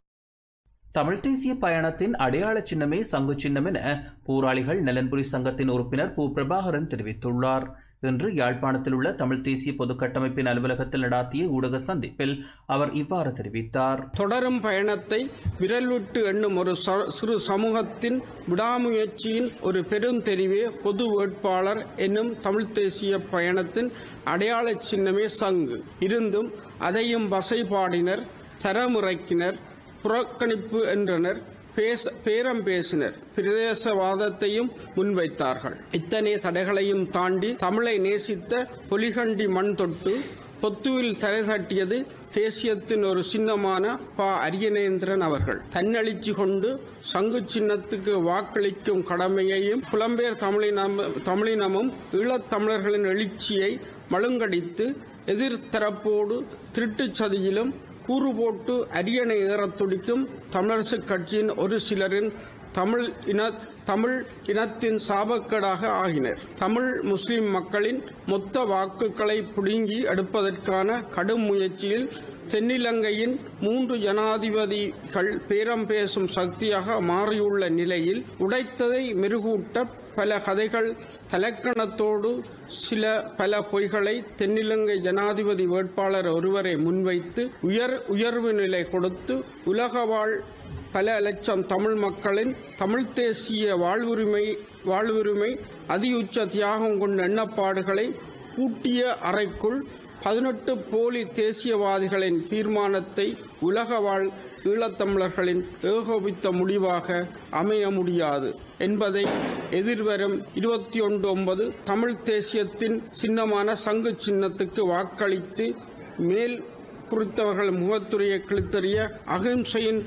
தமிழ் தேசிய பயணத்தின் அடையாள சின்னமே சங்கு சின்னம் என போராளிகள் நலன்புரி சங்கத்தின் உறுப்பினர் பூ பிரபாகரன் தெரிவித்துள்ளார் இன்று யாழ்ப்பாணத்தில் உள்ள தமிழ் தேசிய பொதுக்கட்டமைப்பின் அலுவலகத்தில் நடாத்திய ஊடக சந்திப்பில் அவர் இவ்வாறு தெரிவித்தார் தொடரும் பயணத்தை விரல்விட்டு எண்ணும் ஒரு ச- சிறு சமூகத்தின் விடாமுயற்சியின் ஒரு பெருந்தெரிவே பொது வேட்பாளர் என்னும் தமிழ் தேசிய பயணத்தின் அடையாள சின்னமே சங்கு இருந்தும் அதையும் வசைபாடினர் தரமுறைக்கினர் புறக்கணிப்பு என்றனர் பேச பேரம் பேசினர் பிரதேசவாதத்தையும் முன்வைத்தார்கள் இத்தனை தடைகளையும் தாண்டி தமிழை நேசித்த பொலிகண்டி மண் தொட்டு பொத்துவில் தலை தட்டியது தேசியத்தின் ஒரு சின்னமான பா அரியநேந்திரன் அவர்கள் தன்னெழுச்சி கொண்டு சங்கு சின்னத்துக்கு வாக்களிக்கும் கடமையையும் புலம்பெயர் தமிழினம் தமிழினமும் ஈழத்தமிழர்களின் எழுச்சியை மழுங்கடித்து எதிர்த்தரப்போடு திருட்டுச் சதியிலும் கூறு போட்டு அரியணை ஏறத் துடிக்கும் தமிழரசுக் கட்சியின் ஒரு சிலரின் தமிழ் இன தமிழ் இனத்தின் சாபக்கேடாக ஆகினர் தமிழ் முஸ்லிம் மக்களின் மொத்த வாக்குகளை புடுங்கி எடுப்பதற்கான கடும் முயற்சியில் தென்னிலங்கையின் மூன்று ஜனாதிபதிகள் பேரம் பேசும் சக்தியாக மாறியுள்ள நிலையில் உடைத்ததை மெருகூட்ட பல கதைகள் தலக்கணத்தோடு சில பல பொய்களை தென்னிலங்கை ஜனாதிபதி வேட்பாளர் ஒருவரை முன்வைத்து உயர் உயர்வு நிலை கொடுத்து உலக வாழ் பல லட்சம் தமிழ் மக்களின் தமிழ் தேசிய வாழ்வுரிமை வாழ்வுரிமை அதியுச்ச தியாகம் கொண்ட எண்ணப்பாடுகளை பூட்டிய அறைக்குள் பதினெட்டு போலி தேசியவாதிகளின் தீர்மானத்தை உலக வாழ் ஈழத்தமிழர்களின் ஏகோபித்த முடிவாக அமைய முடியாது என்பதை எதிர்வரும் இருபத்தி ஒன்று ஒன்பது தமிழ் தேசியத்தின் சின்னமான சங்கு சின்னத்துக்கு வாக்களித்து மேல் குறித்தவர்கள் முகத்துறையை கிழித்தறிய அகிம்சையின்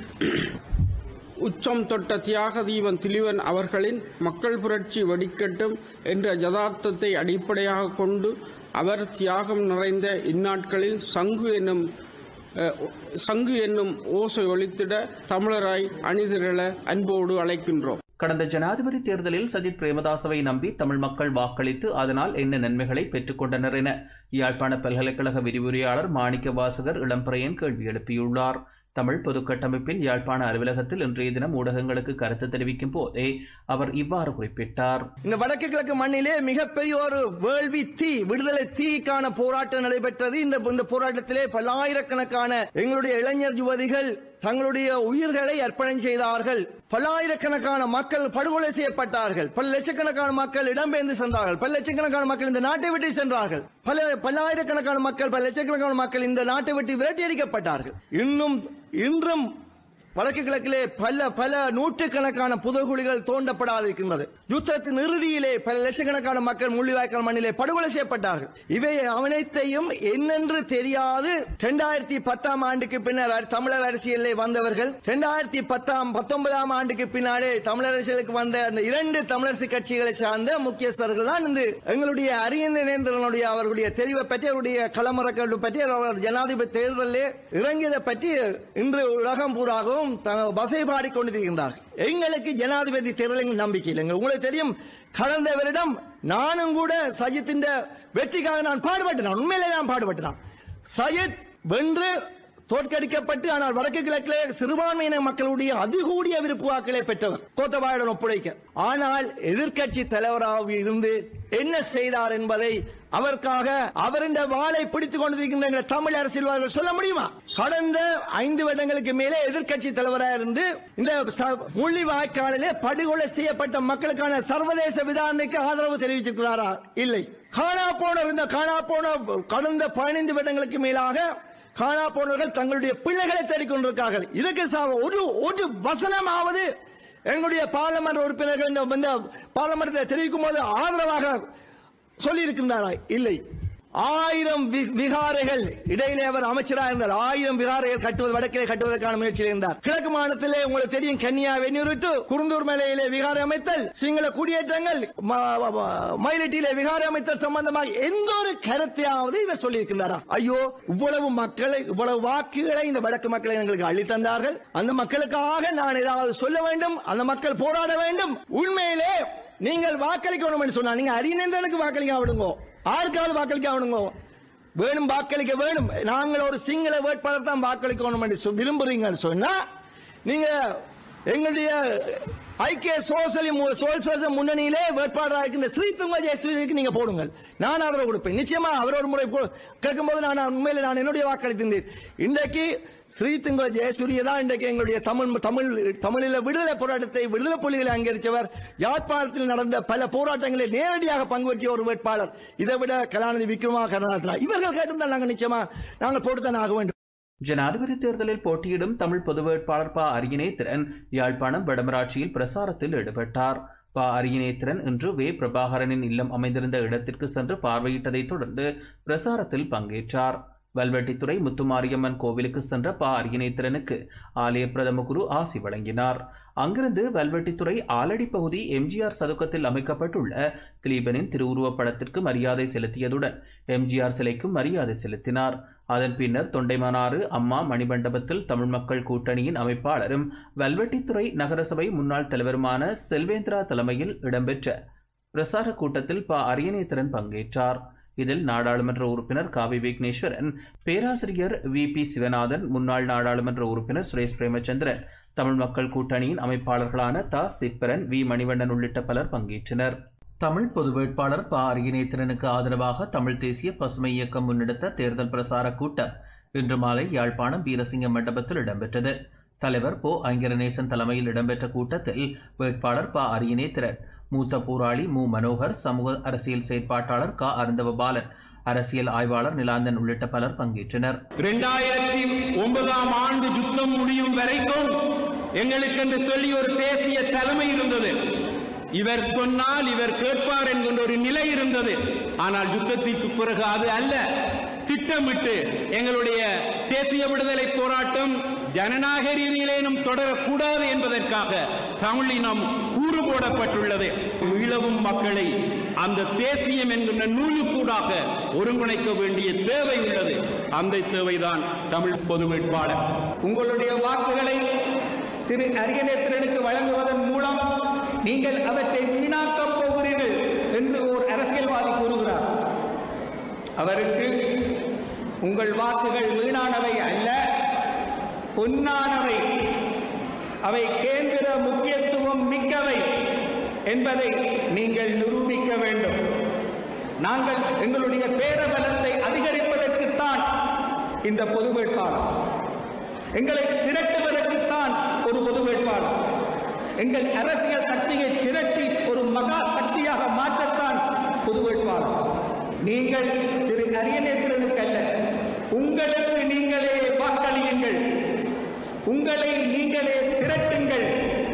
உச்சம் தொட்ட தியாக தீபன் திலிவன் அவர்களின் மக்கள் புரட்சி வெடிக்கட்டும் என்ற யதார்த்தத்தை அடிப்படையாக கொண்டு அவர் தியாகம் நிறைந்த இந்நாட்களில் சங்கு என்னும் அஹ், சங்கு என்னும் ஓசை ஒலித்திட தமிழராய் அணிதிரள அன்போடு அழைக்கின்றோம் கடந்த ஜனாதிபதி தேர்தலில் சஜித் பிரேமதாசவை நம்பி தமிழ் மக்கள் வாக்களித்து அதனால் என்ன நன்மைகளை பெற்றுக்கொண்டனர் என யாழ்ப்பாண பல்கலைக்கழக விரிவுரையாளர் மாணிக்க வாசகர் இளம்பிரையன் கேள்வி எழுப்பியுள்ளார் தமிழ் பொதுக்கட்டமைப்பின் யாழ்ப்பாண அலுவலகத்தில் இன்றைய தினம் ஊடகங்களுக்கு கருத்து தெரிவிக்கும் போதே அவர் இவ்வாறு குறிப்பிட்டார் இந்த வடக்கு கிழக்கு மண்ணிலே மிகப்பெரிய ஒரு வேள்வி தீ விடுதலை தீக்கான போராட்டம் நடைபெற்றது இந்த இந்த போராட்டத்திலே பல்லாயிரக்கணக்கான எங்களுடைய இளைஞர் யுவதிகள் தங்களுடைய உயிர்களை அர்ப்பணம் செய்தார்கள் பல்லாயிரக்கணக்கான மக்கள் படுகொலை செய்யப்பட்டார்கள் பல லட்சக்கணக்கான மக்கள் இடம்பெயர்ந்து சென்றார்கள் பல லட்சக்கணக்கான மக்கள் இந்த நாட்டை விட்டு சென்றார்கள் பல பல்லாயிரக்கணக்கான மக்கள் பல லட்சக்கணக்கான மக்கள் இந்த நாட்டை விட்டு வேட்டையடிக்கப்பட்டார்கள் இன்னும் இன்றும் வடக்கு கிழக்கிலே பல பல நூற்றுக்கணக்கான புதகுழிகள் தோண்டப்படாதிருக்கின்றது யுத்தத்தின் இறுதியிலே பல லட்சக்கணக்கான மக்கள் முள்ளிவாய்க்கால் மண்ணிலே படுகொலை செய்யப்பட்டார்கள் இவை அனைத்தையும் என்னென்று தெரியாது இரண்டாயிரத்தி பத்தாம் ஆண்டுக்கு பின்னர் அர- தமிழர் அரசியலிலே வந்தவர்கள் இரண்டாயிரத்தி பத்தாம் பத்தொன்பதாம் ஆண்டுக்கு பின்னாலே தமிழர் அரசியலுக்கு வந்த அந்த இரண்டு தமிழரசு கட்சிகளை சார்ந்த முக்கியஸ்தர்கள் தான் இந்த எங்களுடைய அரியநேந்திரனுடைய அவர்களுடைய தெரிவை பற்றி அவருடைய களமறக்கல் பற்றி அவர் ஜனாதிபதி தேர்தலிலே இறங்கியதை பற்றி இன்று உலகம் பூராகவும் த- வசை பாடிக்கொண்டிருக்கின்றார்கள் எங்களுக்கு ஜனாதிபதி தேர்தலில் நம்பிக்கை இல்லைங்க உங்களுக்கு தெரியும் கடந்த வருடம் நானும் கூட சஜித்தின் வெற்றிக்காக நான் பாடுபட்டேன் உண்மையிலே நான் பாடுபட்டேன் சஜித் வென்று தோற்கடிக்கப்பட்டு ஆனால் வடக்கு கிழக்கிலே சிறுபான்மையின மக்களுடைய அதிகூடிய விருப்பு வாக்களை பெற்றவர் கோத்தபாயுடன் ஒப்படைக்க ஆனால் எதிர்க்கட்சி தலைவராக இருந்து என்ன செய்தார் என்பதை அவருக்காக அவரின் வாளை பிடித்துக் கொண்டிருக்கின்ற எங்கள் தமிழ் அரசியல்வாதிகள் சொல்ல முடியுமா கடந்த ஐந்து வருடங்களுக்கு மேலே எதிர்க்கட்சி தலைவராக இருந்து இந்த ச- முள்ளி வாய்க்காலிலே படுகொலை செய்யப்பட்ட மக்களுக்கான சர்வதேச விதாரணைக்கு ஆதரவு தெரிவிச்சிருக்கிறாரா இல்லை காணா போன இந்த காணா போன கடந்த பதினைந்து வருடங்களுக்கு மேலாக காணா போனவர்கள் தங்களுடைய பிள்ளைகளை தேடிக்கொண்டிருக்கிறார்கள் இதுக்கு சா- ஒரு ஒரு வசனமாவது எங்களுடைய பாராளுமன்ற உறுப்பினர்கள் இந்த இந்த பாராளுமன்றத்தில் தெரிவிக்கும் போது ஆதரவாக சொல்லியிருக்கின்றாரா இல்லை ஆயிரம் வி- விகாரைகள் இடையிலே அவர் அமைச்சராக இருந்தார் ஆயிரம் விகாரைகள் கட்டுவது வடக்கிலே கட்டுவதற்கான முயற்சியில் இருந்தார் கிழக்கு மாநிலத்திலே உங்களுக்கு தெரியும் கன்னியா வெந்நீரிட்டு குருந்தூர் மேலையிலே விகாரை அமைத்தல் சிங்கள குடியேற்றங்கள் ம- ம- மயிலட்டியிலே விகாரை அமைத்தல் சம்பந்தமாக எந்த ஒரு கருத்தையாவது இவர் சொல்லியிருக்கின்றாரா ஐயோ இவ்வளவு மக்களை இவ்வளவு வாக்குகளை இந்த வடக்கு மக்களை எங்களுக்கு அள்ளி தந்தார்கள் அந்த மக்களுக்காக நான் ஏதாவது சொல்ல வேண்டும் அந்த மக்கள் போராட வேண்டும் உண்மையிலே நீங்கள் வாக்களிக்கணும் என்று சொன்னா நீங்க அரியநேந்திரனுக்கு வாக்களிக்க விடுங்கோ ஆருக்காவது வாக்களிக்க விடுங்கோ வேணும் வாக்களிக்க வேணும் நாங்கள் ஒரு சிங்கள வேட்பாளர் தான் வாக்களிக்கணும் என்று சொ- விரும்புறீங்கன்னு சொன்னா நீங்க எங்களுடைய ஐக்கிய சோசலி சோசலிச முன்னணியிலே வேட்பாளராக இருக்கின்ற ஸ்ரீதுங்க ஜெயசூரியனுக்கு நீங்க போடுங்கள் நான் ஆதரவு கொடுப்பேன் நிச்சயமா அவர் ஒரு முறை போ- கேட்கும்போது நான் உண்மையில நான் என்னுடைய வாக்களித்திருந்தேன் இன்றைக்கு ஸ்ரீதுங்க ஜெயசூரிய தான் இன்றைக்கு எங்களுடைய தமிழ் தமிழ் தமிழில விடுதலை போராட்டத்தை விடுதலை புலிகளை அங்கீகரித்தவர் யாழ்ப்பாணத்தில் நடந்த பல போராட்டங்களில் நேரடியாக பங்கு பெற்றிய ஒரு வேட்பாளர் இதை விட கலாநிதி விக்ரமா கருணாநாதனா இவர்கள் கேட்டிருந்தால் நாங்கள் நிச்சயமா நாங்கள் போட்டுத்தான் ஆக வேண்டும் ஜனாதிபதி தேர்தலில் போட்டியிடும் தமிழ் பொது வேட்பாளர் ப அரியநேத்திரன் யாழ்ப்பாணம் வடமராட்சியில் பிரசாரத்தில் ஈடுபட்டார் ப அரியநேத்திரன் இன்று வே பிரபாகரனின் இல்லம் அமைந்திருந்த இடத்திற்கு சென்று பார்வையிட்டதைத் தொடர்ந்து பிரசாரத்தில் பங்கேற்றார் வல்வெட்டித்துறை முத்துமாரியம்மன் கோவிலுக்கு சென்ற ப அரியநேத்திரனுக்கு ஆலய பிரதம குரு ஆசி வழங்கினார் அங்கிருந்து வல்வெட்டித்துறை ஆலடி பகுதி எம்ஜிஆர் சதுக்கத்தில் அமைக்கப்பட்டுள்ள திலீபனின் திருவுருவப் படத்திற்கு மரியாதை செலுத்தியதுடன் எம்ஜிஆர் சிலைக்கும் மரியாதை செலுத்தினார் அதன் பின்னர் தொண்டைமானாறு அம்மா மணிமண்டபத்தில் தமிழ் மக்கள் கூட்டணியின் அமைப்பாளரும் வல்வெட்டித்துறை நகரசபை முன்னாள் தலைவருமான செல்வேந்திரா தலைமையில் இடம்பெற்ற பிரசார கூட்டத்தில் ப அரியநேத்திரன் பங்கேற்றார் இதில் நாடாளுமன்ற உறுப்பினர் காவி விக்னேஸ்வரன் பேராசிரியர் வி பி சிவநாதன் முன்னாள் நாடாளுமன்ற உறுப்பினர் சுரேஷ் பிரேமச்சந்திரன் தமிழ் மக்கள் கூட்டணியின் அமைப்பாளர்களான த சிப்பரன் வி மணிவண்ணன் உள்ளிட்ட பலர் பங்கேற்றனர் தமிழ் பொது வேட்பாளர் ப அரியநேத்திரனுக்கு ஆதரவாக தமிழ் தேசிய பசுமை இயக்கம் முன்னெடுத்த தேர்தல் பிரசார கூட்டம் இன்று மாலை யாழ்ப்பாணம் வீரசிங்க மண்டபத்தில் இடம்பெற்றது தலைவர் போ ஐங்கரநேசன் தலைமையில் இடம்பெற்ற கூட்டத்தில் வேட்பாளர் ப அரியநேத்திரன் மூத்த போராளி மு மனோகர் சமூக அரசியல் செயற்பாட்டாளர் க அருந்தவ பாலன் அரசியல் ஆய்வாளர் நிலாந்தன் உள்ளிட்ட பலர் பங்கேற்றனர் இரண்டாயிரத்தி ஒன்பதாம் ஆண்டு யுத்தம் முடியும் வரைக்கும் எங்களுக்கு என்று சொல்லி ஒரு தேசிய தலைமை இருந்தது இவர் சொன்னால் இவர் கேட்பார் என்கின்ற ஒரு நிலை இருந்தது ஆனால் யுத்தத்திற்கு பிறகு அது அல்ல திட்டமிட்டு எங்களுடைய தேசிய விடுதலை போராட்டம் ஜனநாயக ரீதியிலேனும் தொடரக்கூடாது என்பதற்காக தமிழினம் கூறு போடப்பட்டுள்ளது ஈழவும் மக்களை அந்த தேசியம் என்கின்ற நூலுக்கூடாக ஒருங்கிணைக்க வேண்டிய தேவை உள்ளது அந்த தேவைதான் தமிழ் பொது வேட்பாளர் உங்களுடைய வாக்குகளை திரு அரியநேத்திரனுக்கு வழங்குவதன் மூலம் நீங்கள் அவற்றை வீணாக்கப் போகிறீர்கள் என்று ஒரு அரசியல்வாதி கூறுகிறார் அவருக்கு உங்கள் வாக்குகள் வீணானவை அல்ல பொன்னானவை அவை கேந்திர முக்கியத்துவம் மிக்கவை என்பதை நீங்கள் நிரூபிக்க வேண்டும் நாங்கள் எங்களுடைய பேரபலத்தை அதிகரிப்பதற்குத்தான் இந்த பொது வேட்பாளர் எங்களை திரட்டுவதற்குத்தான் ஒரு பொது வேட்பாளர் எங்கள் அரசியல் சக்தியை திரட்டி ஒரு மகா சக்தியாக மாற்றத்தான் பொது வேட்பாளர் நீங்கள் திரு அரியநேத்திரனுக்கு அல்ல உங்களுக்கு நீங்களே வாக்களியுங்கள் உங்களை நீங்களே திரட்டுங்கள்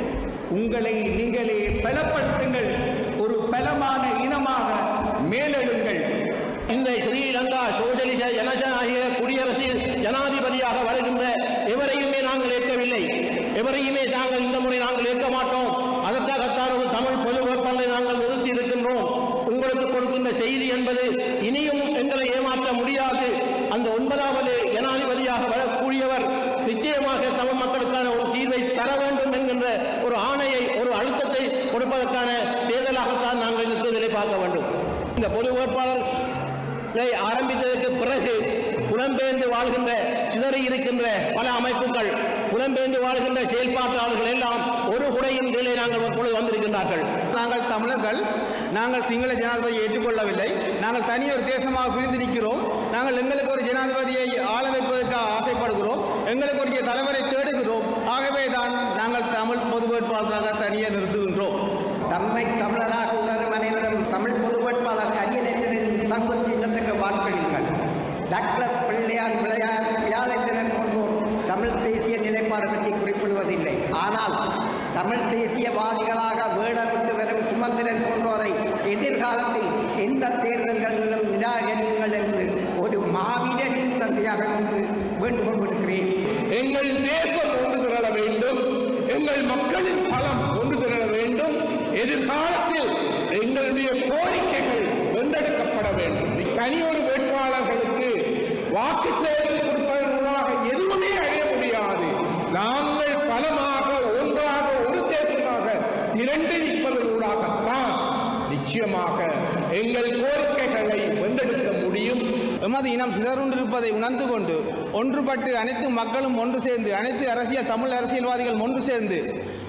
உங்களை நீங்களே பலப்படுத்துங்கள் ஒரு பலமான இனமாக மேலெழுங்கள் இந்த ஸ்ரீலங்கா சோசலிச ஜனநாயக குடியரசில் ஜனாதிபதியாக வருகின்ற எவரையுமே நாங்கள் ஏற்கவில்லை எவரையுமே நாங்கள் இந்த முறை நாங்கள் ஏற்க மாட்டோம் அதற்காகத்தான் ஒரு தமிழ் பொது வேட்பாளரை நாங்கள் நிறுத்தி இருக்கின்றோம் உங்களுக்கு கொடுக்கின்ற செய்தி என்பது இனியும் எங்களை ஏமாற்ற முடியாது அந்த ஒன்பதாவது ஜனாதிபதியாக வரக்கூடியவர் நிச்சயமாக தமிழ் மக்களுக்கான ஒரு தீர்வை தர வேண்டும் என்கின்ற ஒரு ஆணையை ஒரு அழுத்தத்தை கொடுப்பதற்கான தேர்தலாகத்தான் நாங்கள் இந்த தேர்தலை பார்க்க வேண்டும் இந்த பொது வேட்பாளர் இதை ஆரம்பித்ததற்கு பிறகு புலம்பெயர்ந்து வாழ்கின்ற சிதறி இருக்கின்ற பல அமைப்புகள் புலம்பெயர்ந்து வாழ்கின்ற செயல்பாட்டாளர்கள் எல்லாம் ஒரு குடையின் கீழே நாங்கள் இப்பொழுது வந்திருக்கின்றார்கள் நாங்கள் தமிழர்கள் நாங்கள் சிங்கள ஜனாதிபதியை ஏற்றுக்கொள்ளவில்லை நாங்கள் தனி ஒரு தேசமாக பிரிந்து நிற்கிறோம் நாங்கள் எங்களுக்கு ஒரு ஜனாதிபதியை ஆள வைப்பதற்காக ஆசைப்படுகிறோம் எங்களுக்கு ஒரு தலைவரை தேடுகிறோம் ஆகவே தான் நாங்கள் தமிழ் பொது வேட்பாளராக தனியே நிறுத்துகின்றோம் தம்மை தமிழராக உணரும் அனைவரும் தமிழ் பொது வேட்பாளர் அரியநேற்றனின் சங்க சின்னத்துக்கு வாக்களிங்கள் டக்ளஸ் பிள்ளையார் விளையார் வியாழேந்திரன் போன்றோர் தமிழ் தேசிய நிலைப்பாடு பற்றி குறிப்பிடுவதில்லை ஆனால் தமிழ் தேசியவாதிகளாக வேடமிட்டு வரும் சுமந்திரன் போன்றோரை எதிர்காலத்தில் எந்த தேர்தல்களிலும் நிராகரியுங்கள் என்று ஒரு மாவீரனின் தந்தையாக கொண்டு வேண்டுகோள் விடுக்கிறேன் எங்கள் தேசம் ஒன்று திரள வேண்டும் எங்கள் மக்களின் பலம் ஒன்று திரள வேண்டும் எதிர்காலத்தில் எங்களுடைய கோரிக்கைகள் வென்றெடுக்கப்பட வேண்டும் தனியொரு வேட்பாளர்களுக்கு வாக்கு சேவை கொடுப்பதன் மூலமாக எதுவுமே அடைய முடியாது நாங்கள் பலமாக ஒன்றாக ஒரு தேசமாக திரண்டு நிற்பதனூடாகத்தான் நிச்சயமாக எங்கள் கோரிக்கைகளை வென்றெடுக்க முடியும் எமது இனம் சிதறுண்டிருப்பதை உணர்ந்து கொண்டு ஒன்றுபட்டு அனைத்து மக்களும் ஒன்று சேர்ந்து அனைத்து அரசியல் தமிழ் அரசியல்வாதிகள் ஒன்று சேர்ந்து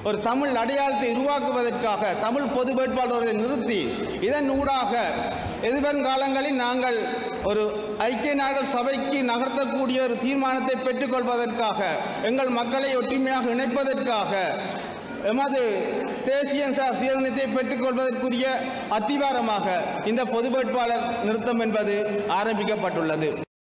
ஒரு தமிழ் அடையாளத்தை உருவாக்குவதற்காக தமிழ் பொது வேட்பாளரை நிறுத்தி இதன் ஊடாக எதிர்வரும் காலங்களில் நாங்கள் ஒரு ஐக்கிய நாடுகள் சபைக்கு நகர்த்தக்கூடிய ஒரு தீர்மானத்தை பெற்றுக்கொள்வதற்காக எங்கள் மக்களை ஒற்றுமையாக இணைப்பதற்காக எமது தேசிய சார் சுயநிலையத்தை பெற்றுக்கொள்வதற்குரிய அத்திவாரமாக இந்த பொது வேட்பாளர் நிறுத்தம் என்பது ஆரம்பிக்கப்பட்டுள்ளது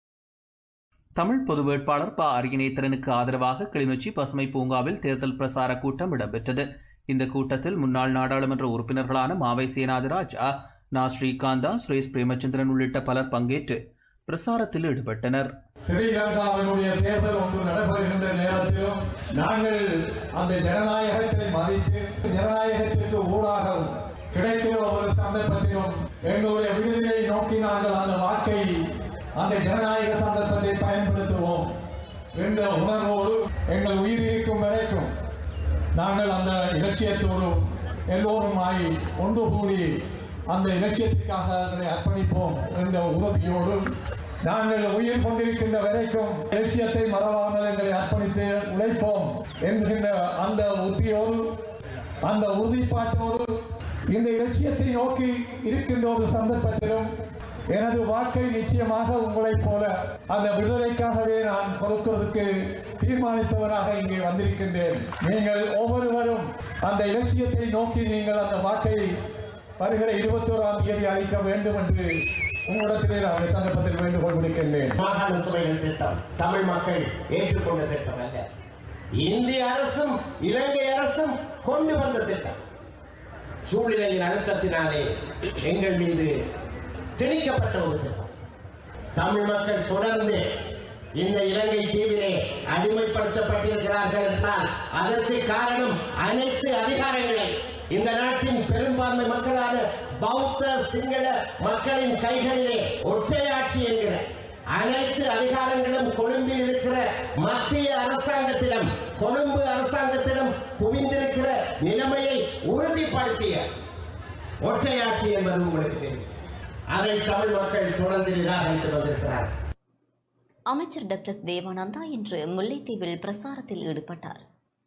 தமிழ் பொது வேட்பாளர் ப அரியநேத்திரனுக்கு ஆதரவாக கிளிநொச்சி பசுமை பூங்காவில் தேர்தல் பிரசார கூட்டம் இடம்பெற்றது இந்த கூட்டத்தில் முன்னாள் நாடாளுமன்ற உறுப்பினர்களான மாவை சேனாதி ராஜா நா ஸ்ரீகாந்தா சுரேஷ் பிரேமச்சந்திரன் உள்ளிட்ட பலர் பங்கேற்று பிரசாரத்தில் ஈடுபட்டனர் ஸ்ரீலங்காவினுடைய தேர்தல் ஒன்று நடைபெறுகின்ற நேரத்திலும் நாங்கள் அந்த ஜனநாயகத்தை மதித்து ஜனநாயகத்திற்கு ஊடாகவும் கிடைக்கிற ஒரு சந்தர்ப்பத்திலும் எங்களுடைய விடுதலையை நோக்கி நாங்கள் அந்த வாக்கை அந்த ஜனநாயக சந்தர்ப்பத்தை பயன்படுத்துவோம் என்ற உணர்வோடு எங்கள் உயிர் இருக்கும் வரைக்கும் நாங்கள் அந்த இலட்சியத்தோடு எல்லோருமாய் ஒன்று கூடி அந்த இலட்சியத்திற்காக எங்களை அர்ப்பணிப்போம் என்ற உறுதியோடு நாங்கள் உயிர் கொண்டிருக்கின்ற வரைக்கும் இலட்சியத்தை மறவாமல் எங்களை அர்ப்பணித்து உழைப்போம் என்கின்ற அந்த உத்தியோடு அந்த உறுதிப்பாட்டோடு இந்த இலட்சியத்தை நோக்கி இருக்கின்ற ஒரு சந்தர்ப்பத்திலும் எனது வாக்கை நிச்சயமாக உங்களைப் போல அந்த விடுதலைக்காகவே நான் கொடுக்கிறதுக்கு தீர்மானித்தவராக இங்கே வந்திருக்கின்றேன் நீங்கள் ஒவ்வொருவரும் அந்த இலட்சியத்தை நோக்கி நீங்கள் அந்த வாக்கை வருகிற இருபத்தோராம் தேதி அளிக்க வேண்டும் என்று உங்களிடத்திலே நான் இந்த சந்தர்ப்பத்தில் வேண்டுகோள் விடுக்கின்றேன் மாகாண சபைகள் திட்டம் தமிழ் மக்கள் ஏற்றுக்கொண்ட திட்டம் அல்ல இந்திய அரசும் இலங்கை அரசும் கொண்டு வந்த திட்டம் சூழ்நிலையின் அழுத்தத்தினாலே எங்கள் மீது திணிக்கப்பட்ட ஒரு திட்டம் தமிழ் மக்கள் தொடர்ந்து இந்த இலங்கை தீவிலே அடிமைப்படுத்தப்பட்டிருக்கிறார்கள் என்றால் அதற்கு காரணம் அனைத்து அதிகாரங்களை இந்த நாட்டின் பெரும்பான்மை மக்களான பௌத்த சிங்கள மக்களின் கைகளிலே ஒற்றையாட்சி என்கிற அனைத்து அதிகாரங்களும் கொழும்பில் இருக்கிற மத்திய அரசாங்கத்திடம் கொழும்பு அரசாங்கத்திடம் குவிந்திருக்கிற நிலைமையை உறுதிப்படுத்திய ஒற்றையாட்சி என்பது உங்களுக்கு தெரியும் அதை தமிழ் மக்கள் தொடர்ந்து நிராகரித்து வந்திருக்கிறார்கள் அமைச்சர் டாக்டர் தேவானந்தா இன்று முல்லைத்தீவில் பிரசாரத்தில் ஈடுபட்டார்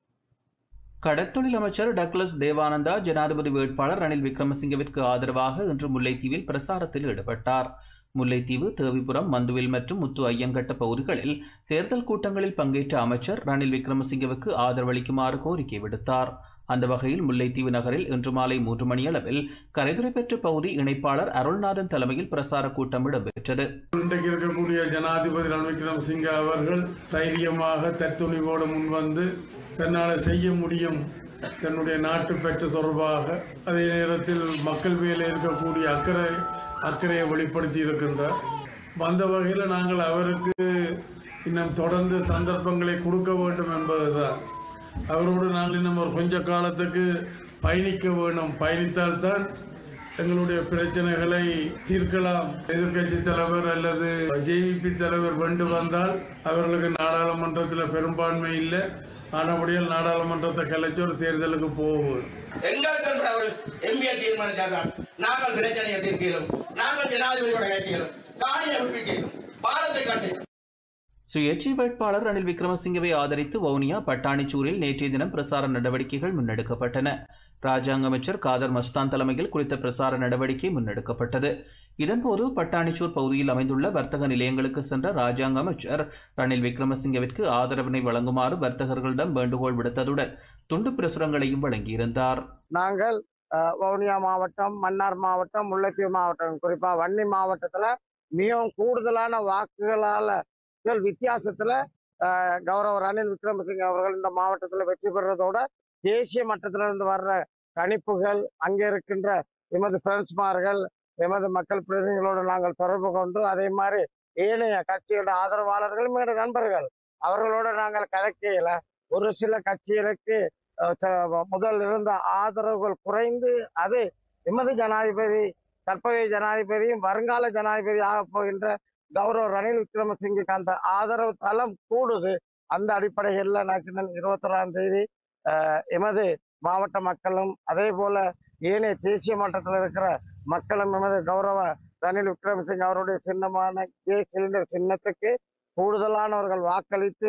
கடற்தொழில் அமைச்சர் டக்ளஸ் தேவானந்தா ஜனாதிபதி வேட்பாளர் ரணில் விக்ரமசிங்கவிற்கு ஆதரவாக இன்று முல்லைத்தீவில் பிரசாரத்தில் ஈடுபட்டார் முல்லைத்தீவு தேவிபுரம் மந்துவில் மற்றும் முத்து ஐயங்கட்ட பகுதிகளில் தேர்தல் கூட்டங்களில் பங்கேற்ற அமைச்சர் ரணில் விக்ரமசிங்கவுக்கு ஆதரவளிக்குமாறு கோரிக்கை விடுத்தார் அந்த வகையில் முல்லைத்தீவு நகரில் இன்று மாலை மூன்று மணியளவில் கரைதுறை பெற்ற பகுதி இணைப்பாளர் அருள்நாதன் தலைமையில் பிரசார கூட்டம் இடம்பெற்றது இன்றைக்கு இருக்கக்கூடிய ஜனாதிபதி ரணில் விக்ரமசிங்க அவர்கள் தைரியமாக தத்துணிவோடு முன்வந்து தன்னால் செய்ய முடியும் தன்னுடைய நாட்டு பெற்ற தொடர்பாக அதே நேரத்தில் மக்கள் மேலே இருக்கக்கூடிய அக்கறை அக்கறையை வெளிப்படுத்தி இருக்கின்றார் வந்த வகையில் நாங்கள் அவருக்கு இன்னும் தொடர்ந்து சந்தர்ப்பங்களை கொடுக்க வேண்டும் என்பதுதான் அவரோடு நாங்கள் இன்னும் ஒரு கொஞ்ச காலத்துக்கு பயணிக்க வேணும் பயணித்தால்தான் எங்களுடைய பிரச்சனைகளை தீர்க்கலாம் எதிர்க்கட்சி தலைவர் அல்லது ஜேவிபி தலைவர் கொண்டு வந்தால் அவர்களுக்கு நாடாளுமன்றத்தில் பெரும்பான்மை இல்லை ஆனபடியால் நாடாளுமன்றத்தை கலைச்சு ஒரு தேர்தலுக்கு போகும் எங்களுக்கு என்று அவர்கள் எம்பியை தீர்மானித்தார்கள் நாங்கள் பிரச்சனையை தீர்க்கிறோம் நாங்கள் ஜனாதிபதியோட கேட்கிறோம் காணியை விடுவிக்கிறோம் பாரத்தை கண்டு சுயேட்சை வேட்பாளர் ரணில் விக்ரமசிங்கவை ஆதரித்து வவுனியா பட்டாணிச்சூரில் நேற்றைய தினம் பிரசார நடவடிக்கைகள் முன்னெடுக்கப்பட்டன ராஜாங்க அமைச்சர் காதர் மஸ்தான் தலைமையில் குறித்த பிரசார நடவடிக்கை முன்னெடுக்கப்பட்டது இதன்போது பட்டாணிச்சூர் பகுதியில் அமைந்துள்ள வர்த்தக நிலையங்களுக்கு சென்ற ராஜாங்க அமைச்சர் ரணில் விக்ரமசிங்கவிற்கு ஆதரவினை வழங்குமாறு வர்த்தகர்களிடம் வேண்டுகோள் விடுத்ததுடன் துண்டு பிரசுரங்களையும் வழங்கியிருந்தார் நாங்கள் அஹ், வவுனியா மாவட்டம் மன்னார் மாவட்டம் முல்லைத்தீவு மாவட்டம் குறிப்பா வன்னி மாவட்டத்துல மிகவும் கூடுதலான வாக்குகளால கள் வித்தியாசத்துல அஹ், கௌரவ ரணில் விக்ரமசிங்க அவர்கள் இந்த மாவட்டத்துல வெற்றி பெறுறதோட தேசிய மட்டத்துல இருந்து வர்ற கணிப்புகள் அங்கே இருக்கின்ற எமது பிரெண்ட்ஸ்மார்கள் எமது மக்கள் பிரதிநிதிகளோடு நாங்கள் தொடர்பு கொண்டு அதே மாதிரி ஏனைய கட்சியோட ஆதரவாளர்கள் மேட நண்பர்கள் அவர்களோட நாங்கள் கலக்கையில ஒரு சில கட்சிகளுக்கு அஹ், ச- முதல் இருந்த ஆதரவுகள் குறைந்து அது எமது ஜனாதிபதி தற்போதைய ஜனாதிபதியும் வருங்கால ஜனாதிபதி ஆகப் போகின்ற கௌரவ ரணில் விக்ரமசிங்குக்கு அந்த ஆதரவு தளம் கூடுது அந்த அடிப்படையில் நான் இருபத்தொராம் தேதி அஹ், எமது மாவட்ட மக்களும் அதே போல ஏனைய தேசிய மட்டத்தில் இருக்கிற மக்களும் எமது கௌரவ ரணில் விக்ரமசிங்க அவருடைய சின்னமான கே சிலிண்டர் சின்னத்துக்கு கூடுதலானவர்கள் வாக்களித்து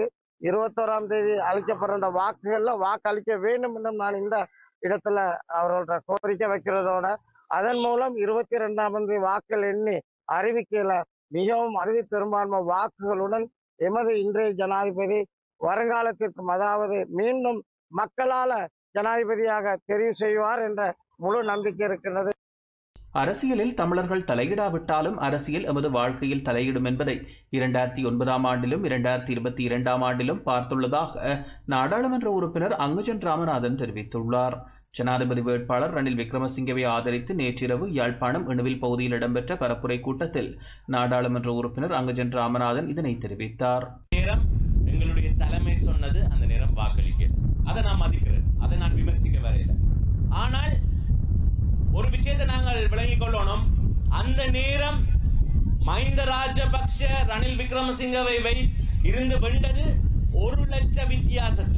இருபத்தோராம் தேதி அளிக்கப்படுற அந்த வாக்குகள்ல வாக்களிக்க வேண்டும் என்று நான் இந்த இடத்துல அவர்களோட கோரிக்கை வைக்கிறதோட அதன் மூலம் இருபத்தி ரெண்டாம் தேதி வாக்கள் எண்ணி அறிவிக்கையில மிகவும் அறிவி பெரும்பான்மை வாக்குகளுடன் எமது இன்றைய ஜனாதிபதி வருங்காலத்திற்கும் அதாவது மீண்டும் மக்களால ஜனாதிபதியாக தெரிவு செய்வார் என்ற முழு நம்பிக்கை இருக்கின்றது அரசியலில் தமிழர்கள் தலையிடாவிட்டாலும் அரசியல் எமது வாழ்க்கையில் தலையிடும் என்பதை இரண்டாயிரத்தி ஒன்பதாம் ஆண்டிலும் இரண்டாயிரத்தி இருபத்தி இரண்டாம் ஆண்டிலும் பார்த்துள்ளதாக நாடாளுமன்ற உறுப்பினர் அங்குஜன் ராமநாதன் தெரிவித்துள்ளார் ஜனாதிபதி வேட்பாளர் ரணில் விக்ரமசிங்கவை ஆதரித்து நேற்றிரவு யாழ்ப்பாணம் இணுவில் பகுதியில் இடம்பெற்ற பரப்புரை கூட்டத்தில் நாடாளுமன்ற உறுப்பினர் அங்குஜன் ராமநாதன் இதனை தெரிவித்தார் நேரம் எங்களுடைய தலைமை சொன்னது அந்த நேரம் வாக்களிக்க அதை நான் மதிக்கிறேன் அதை நான் விமர்சிக்க வரையில ஆனால் ஒரு விஷயத்தை நாங்கள் விளங்கிக் கொள்ளணும் அந்த நேரம் மஹிந்த ராஜபக்ஷ ரணில் விக்ரமசிங்கவை வை இருந்து வெண்டது ஒரு லட்ச வித்தியாசத்துல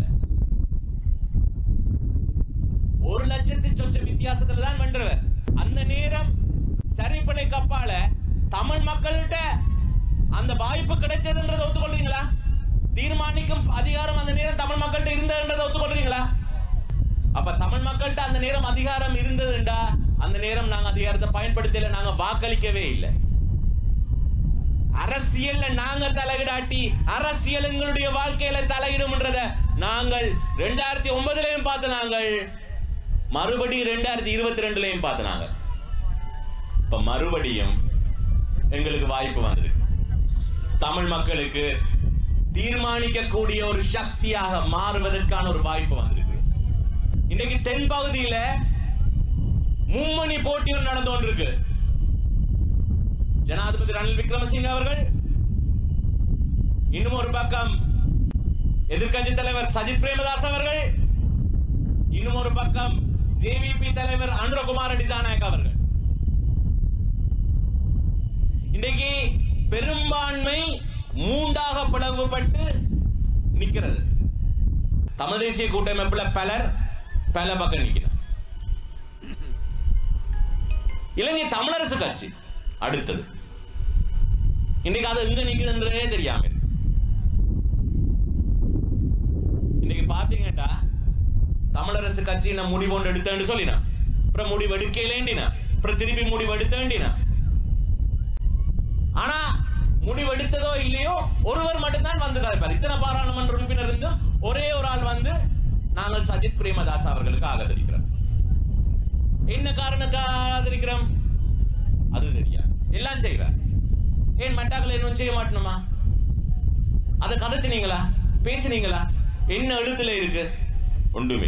ஒரு லட்சத்து சொச்ச வித்தியாசத்துல தான் வென்றவர் அந்த நேரம் சரிப்படை கப்பால தமிழ் மக்கள்கிட்ட அந்த வாய்ப்பு கிடைச்சதுன்றதை ஒத்துக்கொள்றீங்களா தீர்மானிக்கும் அதிகாரம் அந்த நேரம் தமிழ் மக்கள்கிட்ட இருந்ததுன்றதை ஒத்துக்கொள்றீங்களா அப்ப தமிழ் மக்கள்கிட்ட அந்த நேரம் அதிகாரம் இருந்ததுண்டா அந்த நேரம் நாங்க அதிகாரத்தை பயன்படுத்தல நாங்க வாக்களிக்கவே இல்லை அரசியல்ல நாங்க தலையிடாட்டி அரசியல் எங்களுடைய வாழ்க்கையில தலையிடும்ன்றத நாங்கள் ரெண்டாயிரத்தி ஒன்பதுலயும் பார்த்து நாங்கள் மறுபடியும் ரெண்டாயிரத்தி இருபத்தி ரெண்டுலயும் பார்த்து நாங்கள் இப்ப மறுபடியும் எங்களுக்கு வாய்ப்பு வந்திருக்கு தமிழ் மக்களுக்கு தீர்மானிக்கக்கூடிய ஒரு சக்தியாக மாறுவதற்கான ஒரு வாய்ப்பு வந்திருக்கு இன்னைக்கு தென் பகுதியில மும்மணி போட்டி ஒன்று நடந்து கொண்டிருக்கு ஜனாதிபதி ரணில் விக்ரமசிங்க அவர்கள் இன்னும் ஒரு பக்கம் எதிர்க்கட்சி தலைவர் சஜித் பிரேமதாஸ் அவர்கள் இன்னும் ஒரு பக்கம் ஜேவிபி தலைவர் அனுரகுமார டிசாநாயக் அவர்கள் இன்றைக்கு பெரும்பான்மை மூன்றாக பிளவுபட்டு நிக்கிறது தமிழ் தேசிய கூட்டமைப்புல பலர் பல பக்கம் நிக்கிறார் இலங்கை தமிழரசு கட்சி அடுத்தது இன்னைக்கு அது எங்க நிக்குதுன்றதே தெரியாம இருக்கு. இன்னைக்கு பாத்தீங்கட்டா தமிழரசு கட்சி நான் முடிவு ஒன்று எடுத்தேன்னு சொல்லினா அப்புறம் முடிவு எடுக்கலேண்டினா அப்புறம் திருப்பி முடிவு எடுத்தேண்டினா ஆனா முடிவெடுத்ததோ இல்லையோ ஒருவர் மட்டும்தான் வந்து கதைப்பார் இத்தனை பாராளுமன்ற உறுப்பினர் இருந்தும் ஒரே ஒரு ஆள் வந்து நாங்கள் சஜித் பிரேமதாஸ் அவர்களுக்கு ஆதரிக்கிறோம் என்ன காரணத்துக்காக ஆதரிக்கிறோம் அது தெரியாது எல்லாம் செய்வார் ஏன் மட்டாக்கள் இன்னும் செய்ய மாட்டணுமா அதை கதைச்சினீங்களா பேசுனீங்களா என்ன எழுத்துல இருக்கு ஒன்றுமே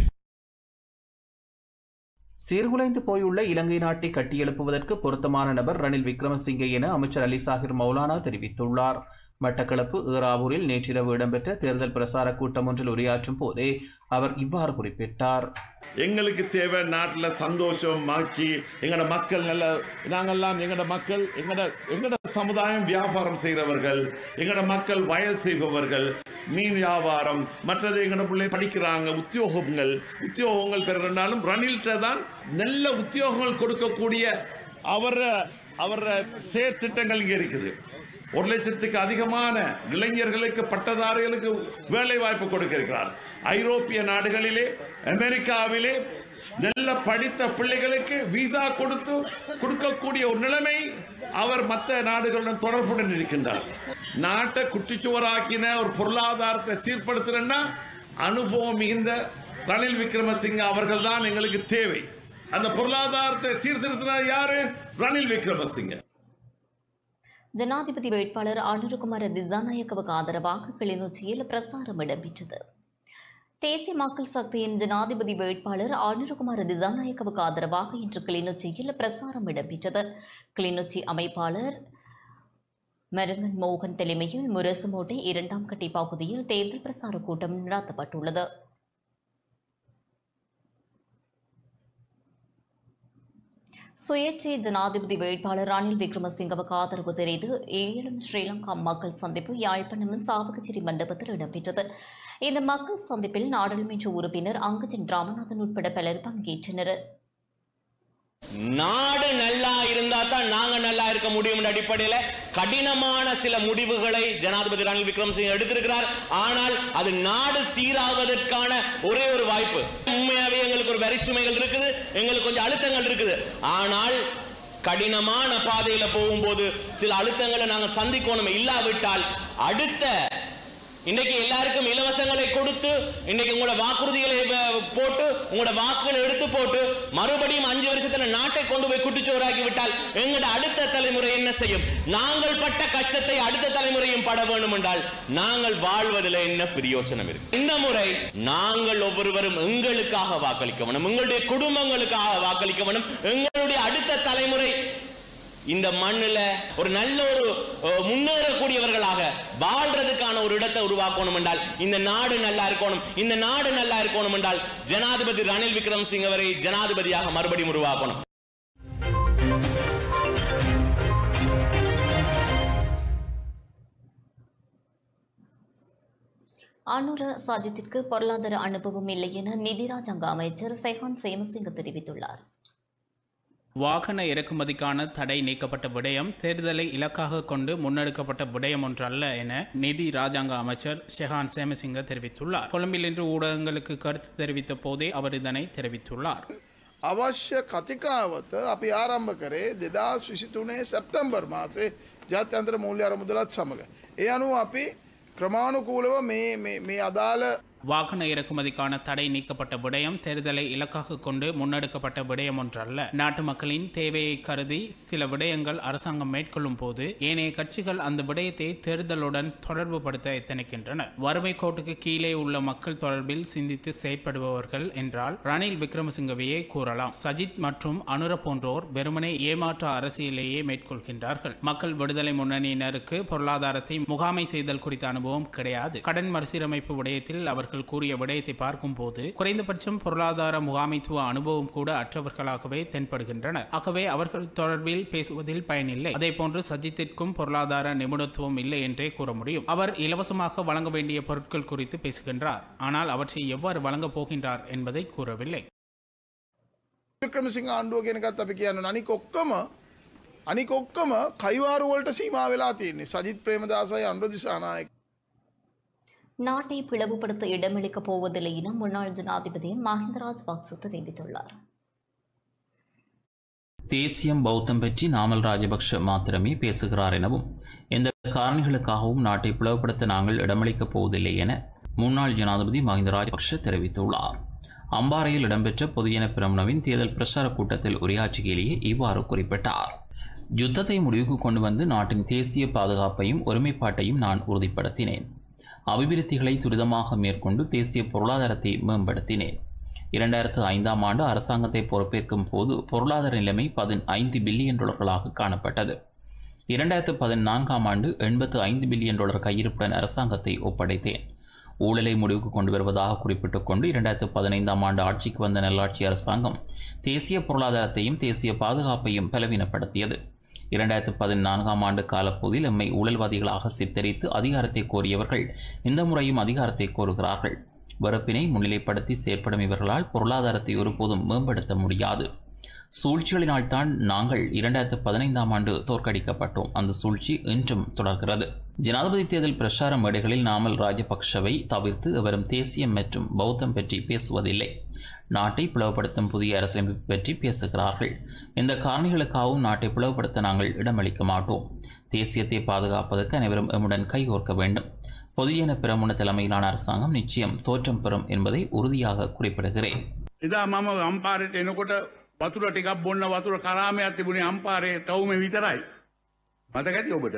சீர்குலைந்து போயுள்ள இலங்கை நாட்டை கட்டியெழுப்புவதற்கு பொருத்தமான நபர் ரணில் விக்ரமசிங்கே என அமைச்சர் அலி சாஹிர் மௌலானா தெரிவித்துள்ளார் மட்டக்களப்பு ஈராவூரில் நேற்றிரவு இடம்பெற்ற தேர்தல் பிரசார கூட்டம் ஒன்றில் உரையாற்றும் போதே அவர் இவ்வாறு குறிப்பிட்டார் எங்களுக்கு தேவை நாட்டில் சந்தோஷம் மகிழ்ச்சி எங்களோட மக்கள் நல்ல நாங்கெல்லாம் எங்களோட மக்கள் எங்களோட எங்களோட சமுதாயம் வியாபாரம் செய்கிறவர்கள் எங்களோட மக்கள் வயல் செய்பவர்கள் மீன் வியாபாரம் மற்றது எங்களோட பிள்ளை படிக்கிறாங்க உத்தியோகங்கள் உத்தியோகங்கள் பெறுறனாலும் ரணில்கிட்ட தான் நல்ல உத்தியோகங்கள் கொடுக்கக்கூடிய அவர அவர செயற்திட்டங்கள் இங்கே இருக்குது ஒரு லட்சத்துக்கு அதிகமான இளைஞர்களுக்கு பட்டதாரிகளுக்கு வேலை வாய்ப்பு கொடுக்க இருக்கிறார் ஐரோப்பிய நாடுகளிலே அமெரிக்காவிலே நல்ல படித்த பிள்ளைகளுக்கு விசா கொடுத்து கொடுக்கக்கூடிய ஒரு நிலைமை அவர் மற்ற நாடுகளுடன் தொடர்புடன் இருக்கின்றார் நாட்டை குட்டிச்சுவராக்கின ஒரு பொருளாதாரத்தை சீர்படுத்துறேன்னா அனுபவம் மிகுந்த ரணில் விக்ரமசிங்க அவர்கள் தான் எங்களுக்கு தேவை அந்த பொருளாதாரத்தை சீர்திருத்தினார் யாரு ரணில் விக்ரமசிங்க ஜனாதிபதி வேட்பாளர் அனுருகுமார திசாநாயக்கவுக்கு ஆதரவாக கிளிநொச்சியில் பிரசாரம் இடம்பெற்றது தேசிய மக்கள் சக்தியின் ஜனாதிபதி வேட்பாளர் அனுருகுமார திசாநாயக்கவுக்கு ஆதரவாக இன்று கிளிநொச்சியில் பிரசாரம் இடம்பெற்றது கிளிநொச்சி அமைப்பாளர் மருங்கன் மோகன் தலைமையில் முரசுமோட்டை இரண்டாம் கட்டி பகுதியில் தேர்தல் பிரசார கூட்டம் நடத்தப்பட்டுள்ளது சுயேட்சை ஜனாதிபதி வேட்பாளர் ரணில் விக்ரமசிங்கவுக்கு ஆதரவு தெரிவித்து ஏழும் ஸ்ரீலங்கா மக்கள் சந்திப்பு யாழ்ப்பாணம் சாவகச்சேரி மண்டபத்தில் இடம்பெற்றது இந்த மக்கள் சந்திப்பில் நாடாளுமன்ற உறுப்பினர் அங்கஜன் ராமநாதன் உட்பட பலர் பங்கேற்றனர் நாடு நல்லா இருந்தா தான் தான் நாங்க நல்லா இருக்க முடியும் என்ற அடிப்படையில் கடினமான சில முடிவுகளை ஜனாதிபதி ரணில் விக்ரமசிங்க எடுத்திருக்கிறார் ஆனால் அது நாடு சீராவதற்கான ஒரே ஒரு வாய்ப்பு உண்மையாவே எங்களுக்கு ஒரு வரிச்சுமைகள் இருக்குது எங்களுக்கு கொஞ்சம் அழுத்தங்கள் இருக்குது ஆனால் கடினமான பாதையில போகும்போது சில அழுத்தங்களை நாங்கள் சந்திக்கணும் இல்லாவிட்டால் அடுத்த இன்னைக்கு எல்லாருக்கும் இலவசங்களை கொடுத்து இன்னைக்கு உங்களோட வாக்குறுதிகளை வ- போட்டு உங்களோட வாக்குகளை எடுத்து போட்டு மறுபடியும் அஞ்சு வருஷத்துல நாட்டை கொண்டு போய் குட்டிச்சோறாக்கி விட்டால் எங்களோட அடுத்த தலைமுறை என்ன செய்யும் நாங்கள் பட்ட கஷ்டத்தை அடுத்த தலைமுறையும் பட வேண்டும் என்றால் நாங்கள் வாழ்வதில் என்ன பிரயோசனம் இருக்கு இந்த முறை நாங்கள் ஒவ்வொருவரும் எங்களுக்காக வாக்களிக்க வேணும் எங்களுடைய குடும்பங்களுக்காக வாக்களிக்க வேணும் எங்களுடைய அடுத்த தலைமுறை இந்த மண்ணுல ஒரு நல்ல ஒரு அஹ், முன்னேறக்கூடியவர்களாக வாழ்றதுக்கான ஒரு இடத்தை உருவாக்கணும் என்றால் இந்த நாடு நல்லா இருக்கணும் இந்த நாடு நல்லா இருக்கணும் என்றால் ஜனாதிபதி ரணில் விக்ரமசிங் அவரை ஜனாதிபதியாக மறுபடியும் உருவாக்கணும் அனுர சாஜித்திற்கு பொருளாதார அனுபவம் இல்லை என நிதி ராஜாங்க அமைச்சர் செஹான் சேமசிங்க தெரிவித்துள்ளார் வாகன இறக்குமதிக்கான தடை நீக்கப்பட்ட விடயம் தேர்தலை இலக்காக கொண்டு முன்னெடுக்கப்பட்ட விடயம் ஒன்றல்ல என நிதி ராஜாங்க அமைச்சர் ஷெஹான் சேமசிங்க தெரிவித்துள்ளார் கொழும்பில் இன்று ஊடகங்களுக்கு கருத்து தெரிவித்த போதே அவர் இதனை தெரிவித்துள்ளார் අවශ්‍ය කතිකාවත අපි ආරම්භ කරේ දෙදස් විසිතුනේ සැප්තම්බර් මාසේ ජාත්‍යන්තර මූල්‍ය අරමුදලත් සමඟ. ඒ අනුව අපි ක්‍රමාණුකූලව මේ මේ- මේ අදාළ வாகன இறக்குமதிக்கான தடை நீக்கப்பட்ட விடயம் தேர்தலை இலக்காக கொண்டு முன்னெடுக்கப்பட்ட விடயம் ஒன்றல்ல நாட்டு மக்களின் தேவையை கருதி சில விடயங்கள் அரசாங்கம் மேற்கொள்ளும் போது ஏனைய கட்சிகள் அந்த விடயத்தை தேர்தலுடன் தொடர்பு படுத்த எத்தனிக்கின்றன வறுமை கோட்டுக்கு கீழே உள்ள மக்கள் தொடர்பில் சிந்தித்து செயற்படுபவர்கள் என்றால் ரணில் விக்ரமசிங்கவையே கூறலாம் சஜித் மற்றும் அனுர போன்றோர் வெறுமனே ஏமாற்ற அரசியலையே மேற்கொள்கின்றார்கள் மக்கள் விடுதலை முன்னணியினருக்கு பொருளாதாரத்தை முகாமை செய்தல் குறித்த அனுபவம் கிடையாது கடன் மறுசீரமைப்பு விடயத்தில் அவர்கள் கூறிய விடயத்தை பார்க்கும்போது குறைந்தபட்சம் பொருளாதார முகாமைத்துவ அனுபவம் கூட அற்றவர்களாகவே தென்படுகின்றனர் ஆகவே அவர்கள் தொடர்பில் பேசுவதில் பயனில்லை அதே போன்று சஜித்திற்கும் பொருளாதார நிபுணத்துவம் இல்லை என்றே கூற முடியும் அவர் இலவசமாக வழங்க வேண்டிய பொருட்கள் குறித்து பேசுகின்றார் ஆனால் அவற்றை எவ்வாறு வழங்கப் போகின்றார் என்பதை கூறவில்லை වික්‍රමසිංහ ආණ්ඩුව කෙනකත් අපි කියන්න අනික ඔක්කම අනික ඔක්කම කයිවාරුවලට සීමා වෙලා තියෙන්නේ සජිත් ප්‍රේමදාසයි අන්ඩු දිසානායක நாட்டை பிளவுபடுத்த இடமளிக்கப் போவதில்லை என முன்னாள் ஜனாதிபதி மஹிந்த ராஜபக்ச தெரிவித்துள்ளார் தேசியம் பௌத்தம் பற்றி நாமல் ராஜபக்ஷ மாத்திரமே பேசுகிறார் எனவும் எந்த காரணிகளுக்காகவும் நாட்டை பிளவுபடுத்த நாங்கள் இடமளிக்கப் போவதில்லை என முன்னாள் ஜனாதிபதி மஹிந்த ராஜபக்ஷ தெரிவித்துள்ளார் அம்பாறையில் இடம்பெற்ற பொதுஜன பிரமுனவின் தேர்தல் பிரச்சார கூட்டத்தில் உரையாற்றுகையிலேயே இவ்வாறு குறிப்பிட்டார் யுத்தத்தை முடிவுக்கு கொண்டு வந்து நாட்டின் தேசிய பாதுகாப்பையும் ஒருமைப்பாட்டையும் நான் உறுதிப்படுத்தினேன் அபிவிருத்திகளை துரிதமாக மேற்கொண்டு தேசிய பொருளாதாரத்தை மேம்படுத்தினேன் இரண்டாயிரத்து ஐந்தாம் ஆண்டு அரசாங்கத்தை பொறுப்பேற்கும் போது பொருளாதார நிலைமை பதினைந்து பில்லியன் டாலர்களாக காணப்பட்டது இரண்டாயிரத்து பதினான்காம் ஆண்டு எண்பத்து ஐந்து பில்லியன் டாலர் கையிருப்புடன் அரசாங்கத்தை ஒப்படைத்தேன் ஊழலை முடிவுக்கு கொண்டு வருவதாக குறிப்பிட்டுக் கொண்டு இரண்டாயிரத்து பதினைந்தாம் ஆண்டு ஆட்சிக்கு வந்த நல்லாட்சி அரசாங்கம் தேசிய பொருளாதாரத்தையும் தேசிய பாதுகாப்பையும் பலவீனப்படுத்தியது இரண்டாயிரத்து பதினான்காம் ஆண்டு காலப்பகுதியில் எம்மை ஊழல்வாதிகளாக சித்தரித்து அதிகாரத்தை கோரியவர்கள் இந்த முறையும் அதிகாரத்தை கோருகிறார்கள் வெறுப்பினை முன்னிலைப்படுத்தி செயற்படும் இவர்களால் பொருளாதாரத்தை ஒருபோதும் மேம்படுத்த முடியாது சூழ்ச்சிகளினால் தான் நாங்கள் இரண்டாயிரத்து பதினைந்தாம் ஆண்டு தோற்கடிக்கப்பட்டோம் அந்த சூழ்ச்சி இன்றும் தொடர்கிறது ஜனாதிபதி தேர்தல் பிரச்சார மேடைகளில் நாமல் ராஜபக்ஷவை தவிர்த்து எவரும் தேசியம் மற்றும் பௌத்தம் பற்றி பேசுவதில்லை நாட்டை பிளவுபடுத்தும் புதிய அரசியலமைப்பு பற்றி பேசுகிறார்கள் இந்த காரணிகளுக்காகவும் நாட்டை பிளவுபடுத்த நாங்கள் இடமளிக்க மாட்டோம் தேசியத்தை பாதுகாப்பதற்கு அனைவரும் எம்முடன் கைகோர்க்க வேண்டும் பொதுஜன பிரமுன தலைமையிலான அரசாங்கம் நிச்சயம் தோற்றம் பெறும் என்பதை உறுதியாக குறிப்பிடுகிறேன் එදා මම අම්පාරයට එනකොට වතුර ටිකක් බොන්න වතුර කරාමයක් තිබුණේ අම්පාරේ තවුම විතරයි. මතකැති ඔබට.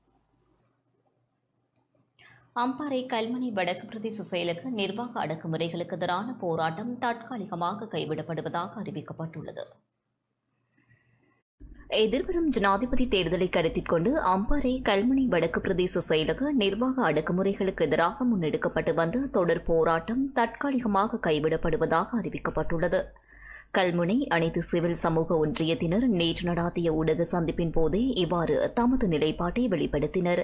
அம்பாறை கல்மனை வடக்கு பிரதேச செயலக நிர்வாக அடக்குமுறைகளுக்கு எதிரான போராட்டம் தற்காலிகமாக கைவிடப்படுவதாக அறிவிக்கப்பட்டுள்ளது எதிர்வரும் ஜனாதிபதி தேர்தலை கருத்தில் கொண்டு அம்பாறை கல்முனை வடக்கு பிரதேச செயலக நிர்வாக அடக்குமுறைகளுக்கு எதிராக முன்னெடுக்கப்பட்டு வந்த தொடர் போராட்டம் தற்காலிகமாக கைவிடப்படுவதாக அறிவிக்கப்பட்டுள்ளது கல்முனை அனைத்து சிவில் சமூக ஒன்றியத்தினர் நேற்று நடாத்திய ஊடக சந்திப்பின் போதே இவ்வாறு தமது நிலைப்பாட்டை வெளிப்படுத்தினர்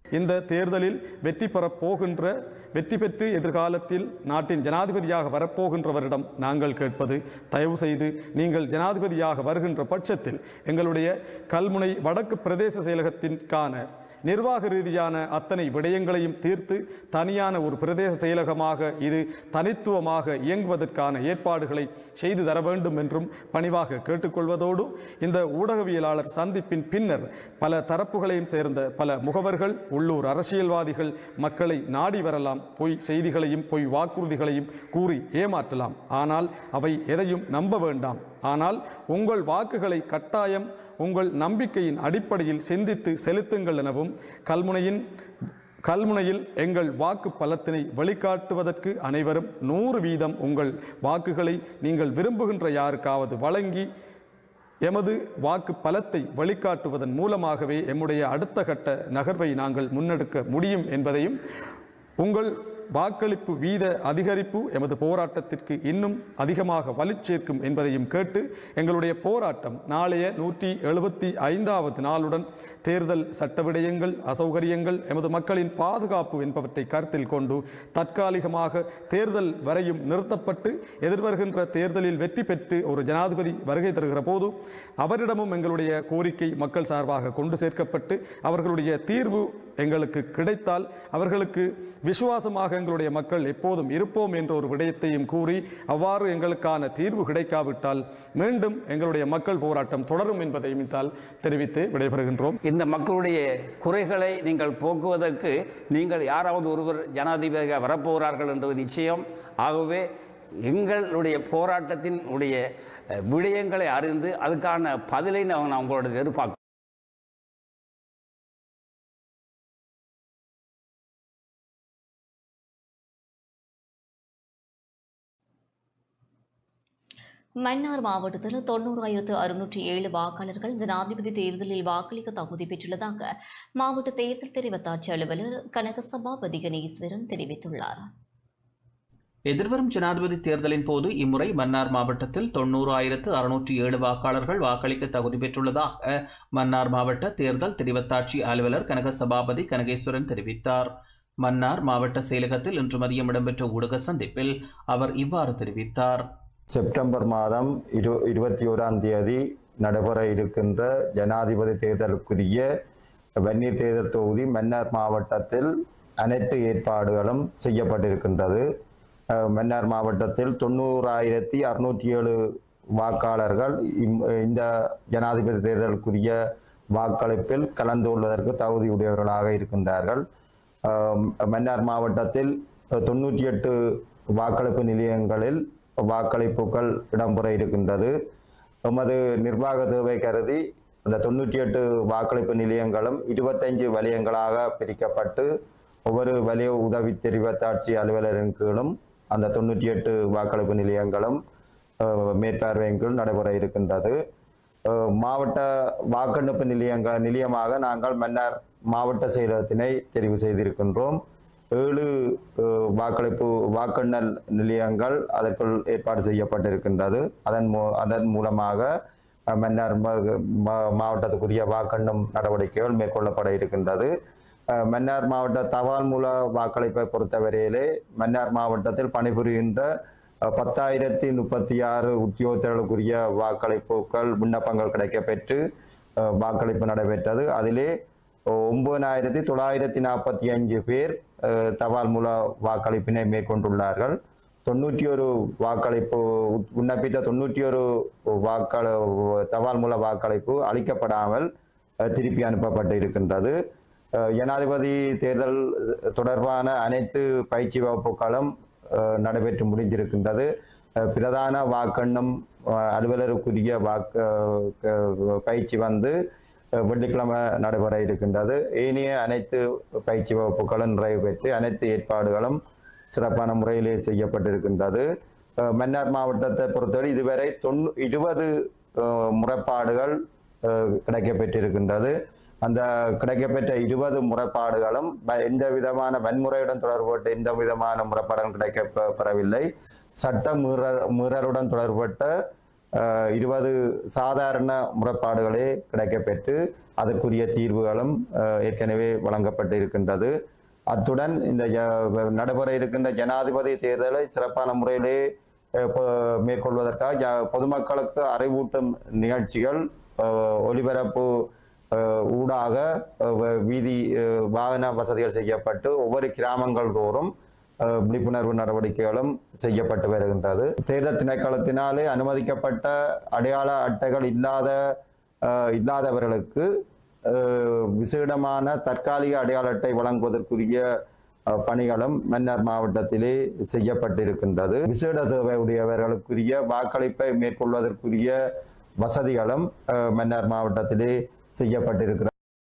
இந்த தேர்தலில் வெற்றி பெறப் போகின்ற வெற்றி பெற்று எதிர்காலத்தில் நாட்டின் ஜனாதிபதியாக வரப்போகின்றவரிடம் நாங்கள் கேட்பது தயவு செய்து நீங்கள் ஜனாதிபதியாக வருகின்ற பட்சத்தில் எங்களுடைய கல்முனை வடக்கு பிரதேச செயலகத்திற்கான நிர்வாக ரீதியான அத்தனை விடயங்களையும் தீர்த்து தனியான ஒரு பிரதேச செயலகமாக இது தனித்துவமாக இயங்குவதற்கான ஏற்பாடுகளை செய்து தர வேண்டும் என்றும் பணிவாக கேட்டுக்கொள்வதோடு இந்த ஊடகவியலாளர் சந்திப்பின் பின்னர் பல தரப்புகளையும் சேர்ந்த பல முகவர்கள் உள்ளூர் அரசியல்வாதிகள் மக்களை நாடி வரலாம் பொய் செய்திகளையும் பொய் வாக்குறுதிகளையும் கூறி ஏமாற்றலாம் ஆனால் அவை எதையும் நம்ப வேண்டாம் ஆனால் உங்கள் வாக்குகளை கட்டாயம் உங்கள் நம்பிக்கையின் அடிப்படையில் சிந்தித்து செலுத்துங்கள் எனவும் கல்முனையின் கல்முனையில் எங்கள் வாக்கு பலத்தினை வெளிக்காட்டுவதற்கு அனைவரும் நூறு வீதம் உங்கள் வாக்குகளை நீங்கள் விரும்புகின்ற யாருக்காவது வழங்கி எமது வாக்கு பலத்தை வெளிக்காட்டுவதன் மூலமாகவே எம்முடைய அடுத்த கட்ட நகர்வை நாங்கள் முன்னெடுக்க முடியும் என்பதையும் உங்கள் வாக்களிப்பு வீத அதிகரிப்பு எமது போராட்டத்திற்கு இன்னும் அதிகமாக வலுச்சேர்க்கும் என்பதையும் கேட்டு எங்களுடைய போராட்டம் நாளைய நூற்றி எழுபத்தி ஐந்தாவது நாளுடன் தேர்தல் சட்ட விடயங்கள் அசௌகரியங்கள் எமது மக்களின் பாதுகாப்பு என்பவற்றை கருத்தில் கொண்டு தற்காலிகமாக தேர்தல் வரையும் நிறுத்தப்பட்டு எதிர்வருகின்ற தேர்தலில் வெற்றி பெற்று ஒரு ஜனாதிபதி வருகை தருகிற போது அவரிடமும் எங்களுடைய கோரிக்கை மக்கள் சார்பாக கொண்டு சேர்க்கப்பட்டு அவர்களுடைய தீர்வு எங்களுக்கு கிடைத்தால் அவர்களுக்கு விசுவாசமாக எங்களுடைய மக்கள் எப்போதும் இருப்போம் என்ற ஒரு விடயத்தையும் கூறி அவ்வாறு எங்களுக்கான தீர்வு கிடைக்காவிட்டால் மீண்டும் எங்களுடைய மக்கள் போராட்டம் தொடரும் என்பதையும் இத்தால் தெரிவித்து விடைபெறுகின்றோம் இந்த மக்களுடைய குறைகளை நீங்கள் போக்குவதற்கு நீங்கள் யாராவது ஒருவர் ஜனாதிபதியாக வரப்போகிறார்கள் என்றது நிச்சயம் ஆகவே எங்களுடைய போராட்டத்தின் உடைய அஹ், விடயங்களை அறிந்து அதுக்கான பதிலை நான் உங்களோட எதிர்பார்க்கிறோம் மன்னார் மாவட்டத்தில் தொண்ணூறாயிரத்து அறுநூற்றி ஏழு வாக்காளர்கள் ஜனாதிபதி தேர்தலில் வாக்களிக்க தகுதி பெற்றுள்ளதாக மாவட்ட தேர்தல் தெரிவத்தாட்சி அலுவலர் கனகசபாபதி கணேஸ்வரன் தெரிவித்துள்ளார் எதிர்வரும் ஜனாதிபதி தேர்தலின் போது இம்முறை மன்னார் மாவட்டத்தில் தொண்ணூறாயிரத்து அறுநூற்றி ஏழு வாக்காளர்கள் வாக்களிக்க தகுதி பெற்றுள்ளதாக மன்னார் மாவட்ட தேர்தல் தெரிவத்தாட்சி அலுவலர் கனக சபாபதி கனகேஸ்வரன் தெரிவித்தார் மன்னார் மாவட்ட செயலகத்தில் இன்று மதியம் இடம்பெற்ற ஊடக சந்திப்பில் அவர் இவ்வாறு தெரிவித்தார் செப்டம்பர் மாதம் இரு இருபத்தி ஓராம் தேதி நடைபெற இருக்கின்ற ஜனாதிபதி தேர்தலுக்குரிய வன்னீர் தேர்தல் தொகுதி மன்னார் மாவட்டத்தில் அனைத்து ஏற்பாடுகளும் செய்யப்பட்டிருக்கின்றது அஹ், மன்னார் மாவட்டத்தில் தொண்ணூறாயிரத்தி அறுநூற்றி ஏழு வாக்காளர்கள் இம்- இந்த ஜனாதிபதி தேர்தலுக்குரிய வாக்களிப்பில் கலந்து கொள்வதற்கு தகுதியுடையவர்களாக இருக்கின்றார்கள் அஹ், மன்னார் மாவட்டத்தில் தொண்ணூற்றி எட்டு வாக்களிப்பு நிலையங்களில் வாக்களிப்புகள் இடம்பெற இருக்கின்றது எமது நிர்வாக தேவை கருதி அந்த தொண்ணூற்றி எட்டு வாக்களிப்பு நிலையங்களும் இருபத்தைந்து வலயங்களாக பிரிக்கப்பட்டு ஒவ்வொரு வலய உதவி தெரிவத்தாட்சி அலுவலரின் கீழும் அந்த தொண்ணூற்றி எட்டு வாக்களிப்பு நிலையங்களும் அஹ், மேற்பார்வையின் கீழ் நடைபெற இருக்கின்றது அஹ், மாவட்ட வாக்கெடுப்பு நிலையங்கள் நிலையமாக நாங்கள் மன்னார் மாவட்ட செயலகத்தினை தெரிவு செய்திருக்கின்றோம் ஏழு அஹ், வாக்களிப்பு வாக்கெண்ணல் நிலையங்கள் அதற்குள் ஏற்பாடு செய்யப்பட்டிருக்கின்றது அதன் மூ அதன் மூலமாக அஹ், மன்னார் ம- மா- மாவட்டத்துக்குரிய வாக்கெண்ணும் நடவடிக்கைகள் மேற்கொள்ளப்பட இருக்கின்றது அஹ், மன்னார் மாவட்ட தபால் மூல வாக்களிப்பை பொறுத்தவரையிலே மன்னார் மாவட்டத்தில் பணிபுரிகின்ற அஹ், பத்தாயிரத்தி முப்பத்தி ஆறு உத்தியோகத்தர்களுக்குரிய வாக்களிப்புகள் விண்ணப்பங்கள் கிடைக்கப்பெற்று அஹ், வாக்களிப்பு நடைபெற்றது அதிலே ஒன்பதாயிரத்தி தொள்ளாயிரத்தி நாற்பத்தி அஞ்சு பேர் அஹ், தபால் மூல வாக்களிப்பினை மேற்கொண்டுள்ளார்கள் தொண்ணூற்றி ஒரு வாக்களிப்பு உத்- விண்ணப்பித்த தொண்ணூற்றி ஒரு வாக்கள தபால் மூல வாக்களிப்பு அளிக்கப்படாமல் அஹ், திருப்பி அனுப்பப்பட்டு இருக்கின்றது அஹ், ஜனாதிபதி தேர்தல் தொடர்பான அனைத்து பயிற்சி வகுப்புகளும் அஹ், நடைபெற்று முடிந்திருக்கின்றது அஹ், பிரதான வாக்கெண்ணும் அஹ், அலுவலருக்குரிய வாக்கு அஹ், பயிற்சி வந்து அஹ், வெள்ளிக்கிழமை நடைபெற இருக்கின்றது ஏனைய அனைத்து பயிற்சி வகுப்புகளும் நிறைவு பெற்று அனைத்து ஏற்பாடுகளும் சிறப்பான முறையிலே செய்யப்பட்டிருக்கின்றது அஹ், மன்னார் மாவட்டத்தை பொறுத்தவரை இதுவரை தொண்ணூ இருபது அஹ், முறைப்பாடுகள் அஹ், கிடைக்கப்பெற்றிருக்கின்றது அந்த கிடைக்கப்பெற்ற இருபது முறைப்பாடுகளும் வ- எந்த விதமான வன்முறையுடன் தொடர்புபட்ட எந்த விதமான முறைப்பாடுகளும் கிடைக்கப்பெறவில்லை சட்ட மீறல் மீறலுடன் தொடர்பட்ட அஹ், இருபது சாதாரண முறைப்பாடுகளே கிடைக்கப்பெற்று அதற்குரிய தீர்வுகளும் அஹ், ஏற்கனவே வழங்கப்பட்டு இருக்கின்றது அத்துடன் இந்த ஜ- நடைபெற இருக்கின்ற ஜனாதிபதி தேர்தலை சிறப்பான முறையிலே அஹ், பொ- மேற்கொள்வதற்காக ஜ- பொதுமக்களுக்கு அறிவூட்டும் நிகழ்ச்சிகள் அஹ், ஒலிபரப்பு அஹ், ஊடாக அஹ், வ- வீதி அஹ், வாகன வசதிகள் செய்யப்பட்டு ஒவ்வொரு கிராமங்கள் தோறும் அஹ், விழிப்புணர்வு நடவடிக்கைகளும் செய்யப்பட்டு வருகின்றது தேர்தல் திணைக்களத்தினாலே அனுமதிக்கப்பட்ட அடையாள அட்டைகள் இல்லாத அஹ், இல்லாதவர்களுக்கு அஹ், விசேடமான தற்காலிக அடையாள அட்டை வழங்குவதற்குரிய அஹ், பணிகளும் மன்னார் மாவட்டத்திலே செய்யப்பட்டிருக்கின்றது விசேட தேவையுடையவர்களுக்குரிய வாக்களிப்பை மேற்கொள்வதற்குரிய வசதிகளும் அஹ், மன்னார் மாவட்டத்திலே செய்யப்பட்டிருக்கிறது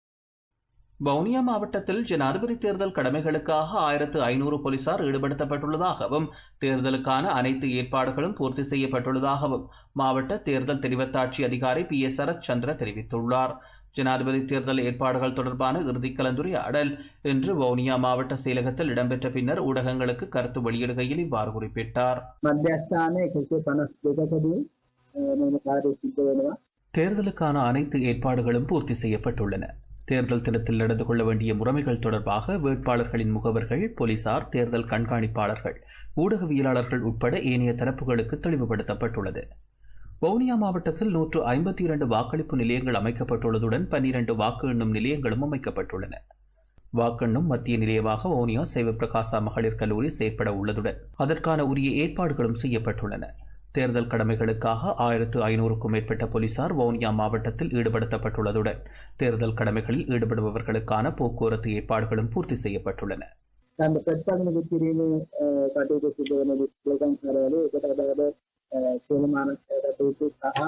வவுனியா மாவட்டத்தில் ஜனாதிபதி தேர்தல் கடமைகளுக்காக ஆயிரத்து ஐநூறு போலீசார் ஈடுபடுத்தப்பட்டுள்ளதாகவும் தேர்தலுக்கான அனைத்து ஏற்பாடுகளும் பூர்த்தி செய்யப்பட்டுள்ளதாகவும் மாவட்ட தேர்தல் தெரிவத்தாட்சி அதிகாரி பி எஸ் சரத் சந்திர தெரிவித்துள்ளார் ஜனாதிபதி தேர்தல் ஏற்பாடுகள் தொடர்பான இறுதி கலந்துரையாடல் இன்று வவுனியா மாவட்ட செயலகத்தில் இடம்பெற்ற பின்னர் ஊடகங்களுக்கு கருத்து வெளியிடுகையில் இவ்வாறு குறிப்பிட்டார் මධ්‍යස්ථාන එකසිය පනස් දෙකකදී මෙම කාරය සිද්ධ වෙනවා தேர்தலுக்கான அனைத்து ஏற்பாடுகளும் பூர்த்தி செய்யப்பட்டுள்ளன தேர்தல் தினத்தில் நடந்து கொள்ள வேண்டிய முறைமைகள் தொடர்பாக வேட்பாளர்களின் முகவர்கள் போலீசார் தேர்தல் கண்காணிப்பாளர்கள் ஊடகவியலாளர்கள் உட்பட ஏனைய தரப்புகளுக்கு தெளிவுபடுத்தப்பட்டுள்ளது வவுனியா மாவட்டத்தில் நூற்று ஐம்பத்தி இரண்டு வாக்களிப்பு நிலையங்கள் அமைக்கப்பட்டுள்ளதுடன் பன்னிரண்டு வாக்கு எண்ணும் நிலையங்களும் அமைக்கப்பட்டுள்ளன வாக்கெண்ணும் மத்திய நிலையமாக வவுனியா சேவ பிரகாசா மகளிர் கல்லூரி செயற்பட உள்ளதுடன் அதற்கான உரிய ஏற்பாடுகளும் செய்யப்பட்டுள்ளன தேர்தல் கடமைகளுக்காக ஆயிரத்து ஐநூறுக்கும் மேற்பட்ட போலீசார் வவுனியா மாவட்டத்தில் ஈடுபடுத்தப்பட்டுள்ளதுடன் தேர்தல் கடமைகளில் ஈடுபடுபவர்களுக்கான போக்குவரத்து ஏற்பாடுகளும் பூர்த்தி செய்யப்பட்டுள்ளன තන්ද ප්‍රතිපලනකුත් කිරීමේ කටයුතු සිද්ධ වන දිස්ලකන් කරවල එකට අදාළ සේලමාන කටයුතු සහ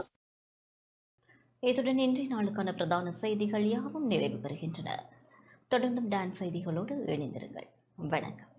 இத்துடன் இன்றைய நாளுக்கான பிரதான செய்திகள் யாவும் நிறைவு பெறுகின்றன தொடர்ந்தும் டான்ஸ் செய்திகளோடு இணைந்திருங்கள் வணக்கம்